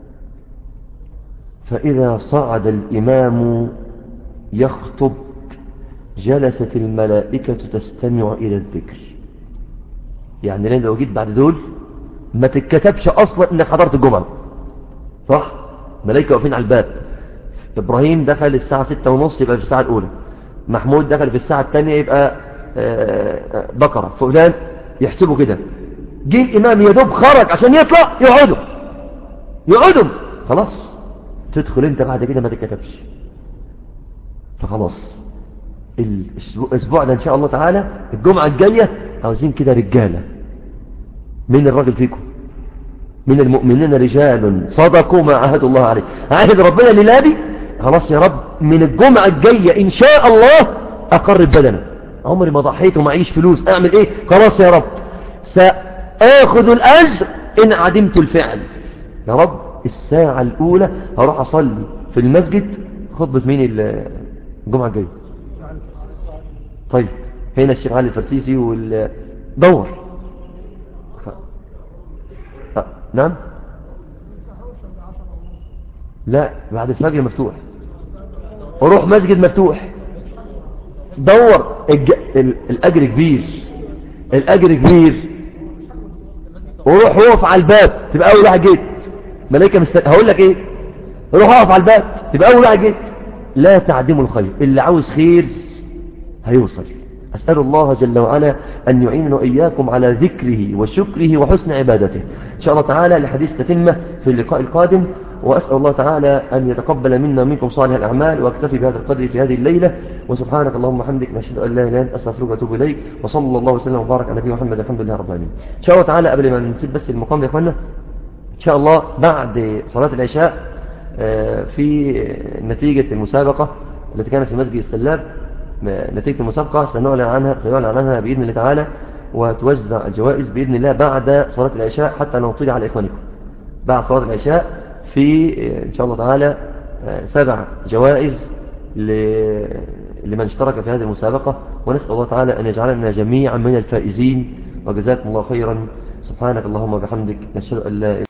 فإذا صعد الإمام يخطب جلست الملائكة تستمع إلى الذكر يعني لو جيت بعد دول ما تتكتبش أصلا إنك حضرت الجمعة صح ملائكة واقفين على الباب إبراهيم دخل الساعة ستة ونص يبقى في الساعة الأولى محمود دخل في الساعة الثانية يبقى بقرة فلان يحسبوا كده جه الإمام يدوب خرج عشان يطلع يقعدوا يقعدوا خلاص تدخل انت بعد كده ما تتكتبش فخلاص الاسبوع ده ان شاء الله تعالى الجمعة الجاية عاوزين كده رجالة من الراجل فيكم من المؤمنين رجال صدقوا ما عهدوا الله عليه عهد ربنا الليلة دي خلاص يا رب من الجمعة الجاية ان شاء الله اقرب بدنا عمري ما ضحيت ومعيش فلوس اعمل ايه خلاص يا رب ساخذ الاجر ان عدمت الفعل يا رب الساعة الاولى هروح اصلي في المسجد خطبة مين الجمعة الجاية طيب هنا الشيخ علي الفرسيسي والدور ف... أه. نعم لا بعد الفجر مفتوح وروح مسجد مفتوح دور الج... ال... الأجر كبير الأجر كبير وروح وقف على الباب تبقى أول واحد جيت ملايكة مست... هقول لك إيه روح وقف على الباب تبقى أول واحد جيت لا تعدموا الخير اللي عاوز خير هيوصل أسأل الله جل وعلا أن يعيننا وإياكم على ذكره وشكره وحسن عبادته إن شاء الله تعالى لحديث تتمة في اللقاء القادم وأسأل الله تعالى أن يتقبل منا ومنكم صالح الأعمال وأكتفي بهذا القدر في هذه الليلة وسبحانك اللهم وبحمدك نشهد أن لا إله إلا أنت أستغفرك وأتوب إليك وصلى الله وسلم وبارك على نبينا محمد الحمد لله رب العالمين إن شاء الله تعالى قبل ما نسيب بس المقام يا إخوانا إن شاء الله بعد صلاة العشاء في نتيجة المسابقة التي كانت في مسجد السلاب نتيجة المسابقة سنعلن عنها سيعلن عنها بإذن الله تعالى وتوزع الجوائز بإذن الله بعد صلاة العشاء حتى نطلع على إخوانكم بعد صلاة العشاء في إن شاء الله تعالى سبع جوائز لمن اشترك في هذه المسابقة ونسأل الله تعالى أن يجعلنا جميعا من الفائزين وجزاكم الله خيرا سبحانك اللهم وبحمدك نشهد أن لا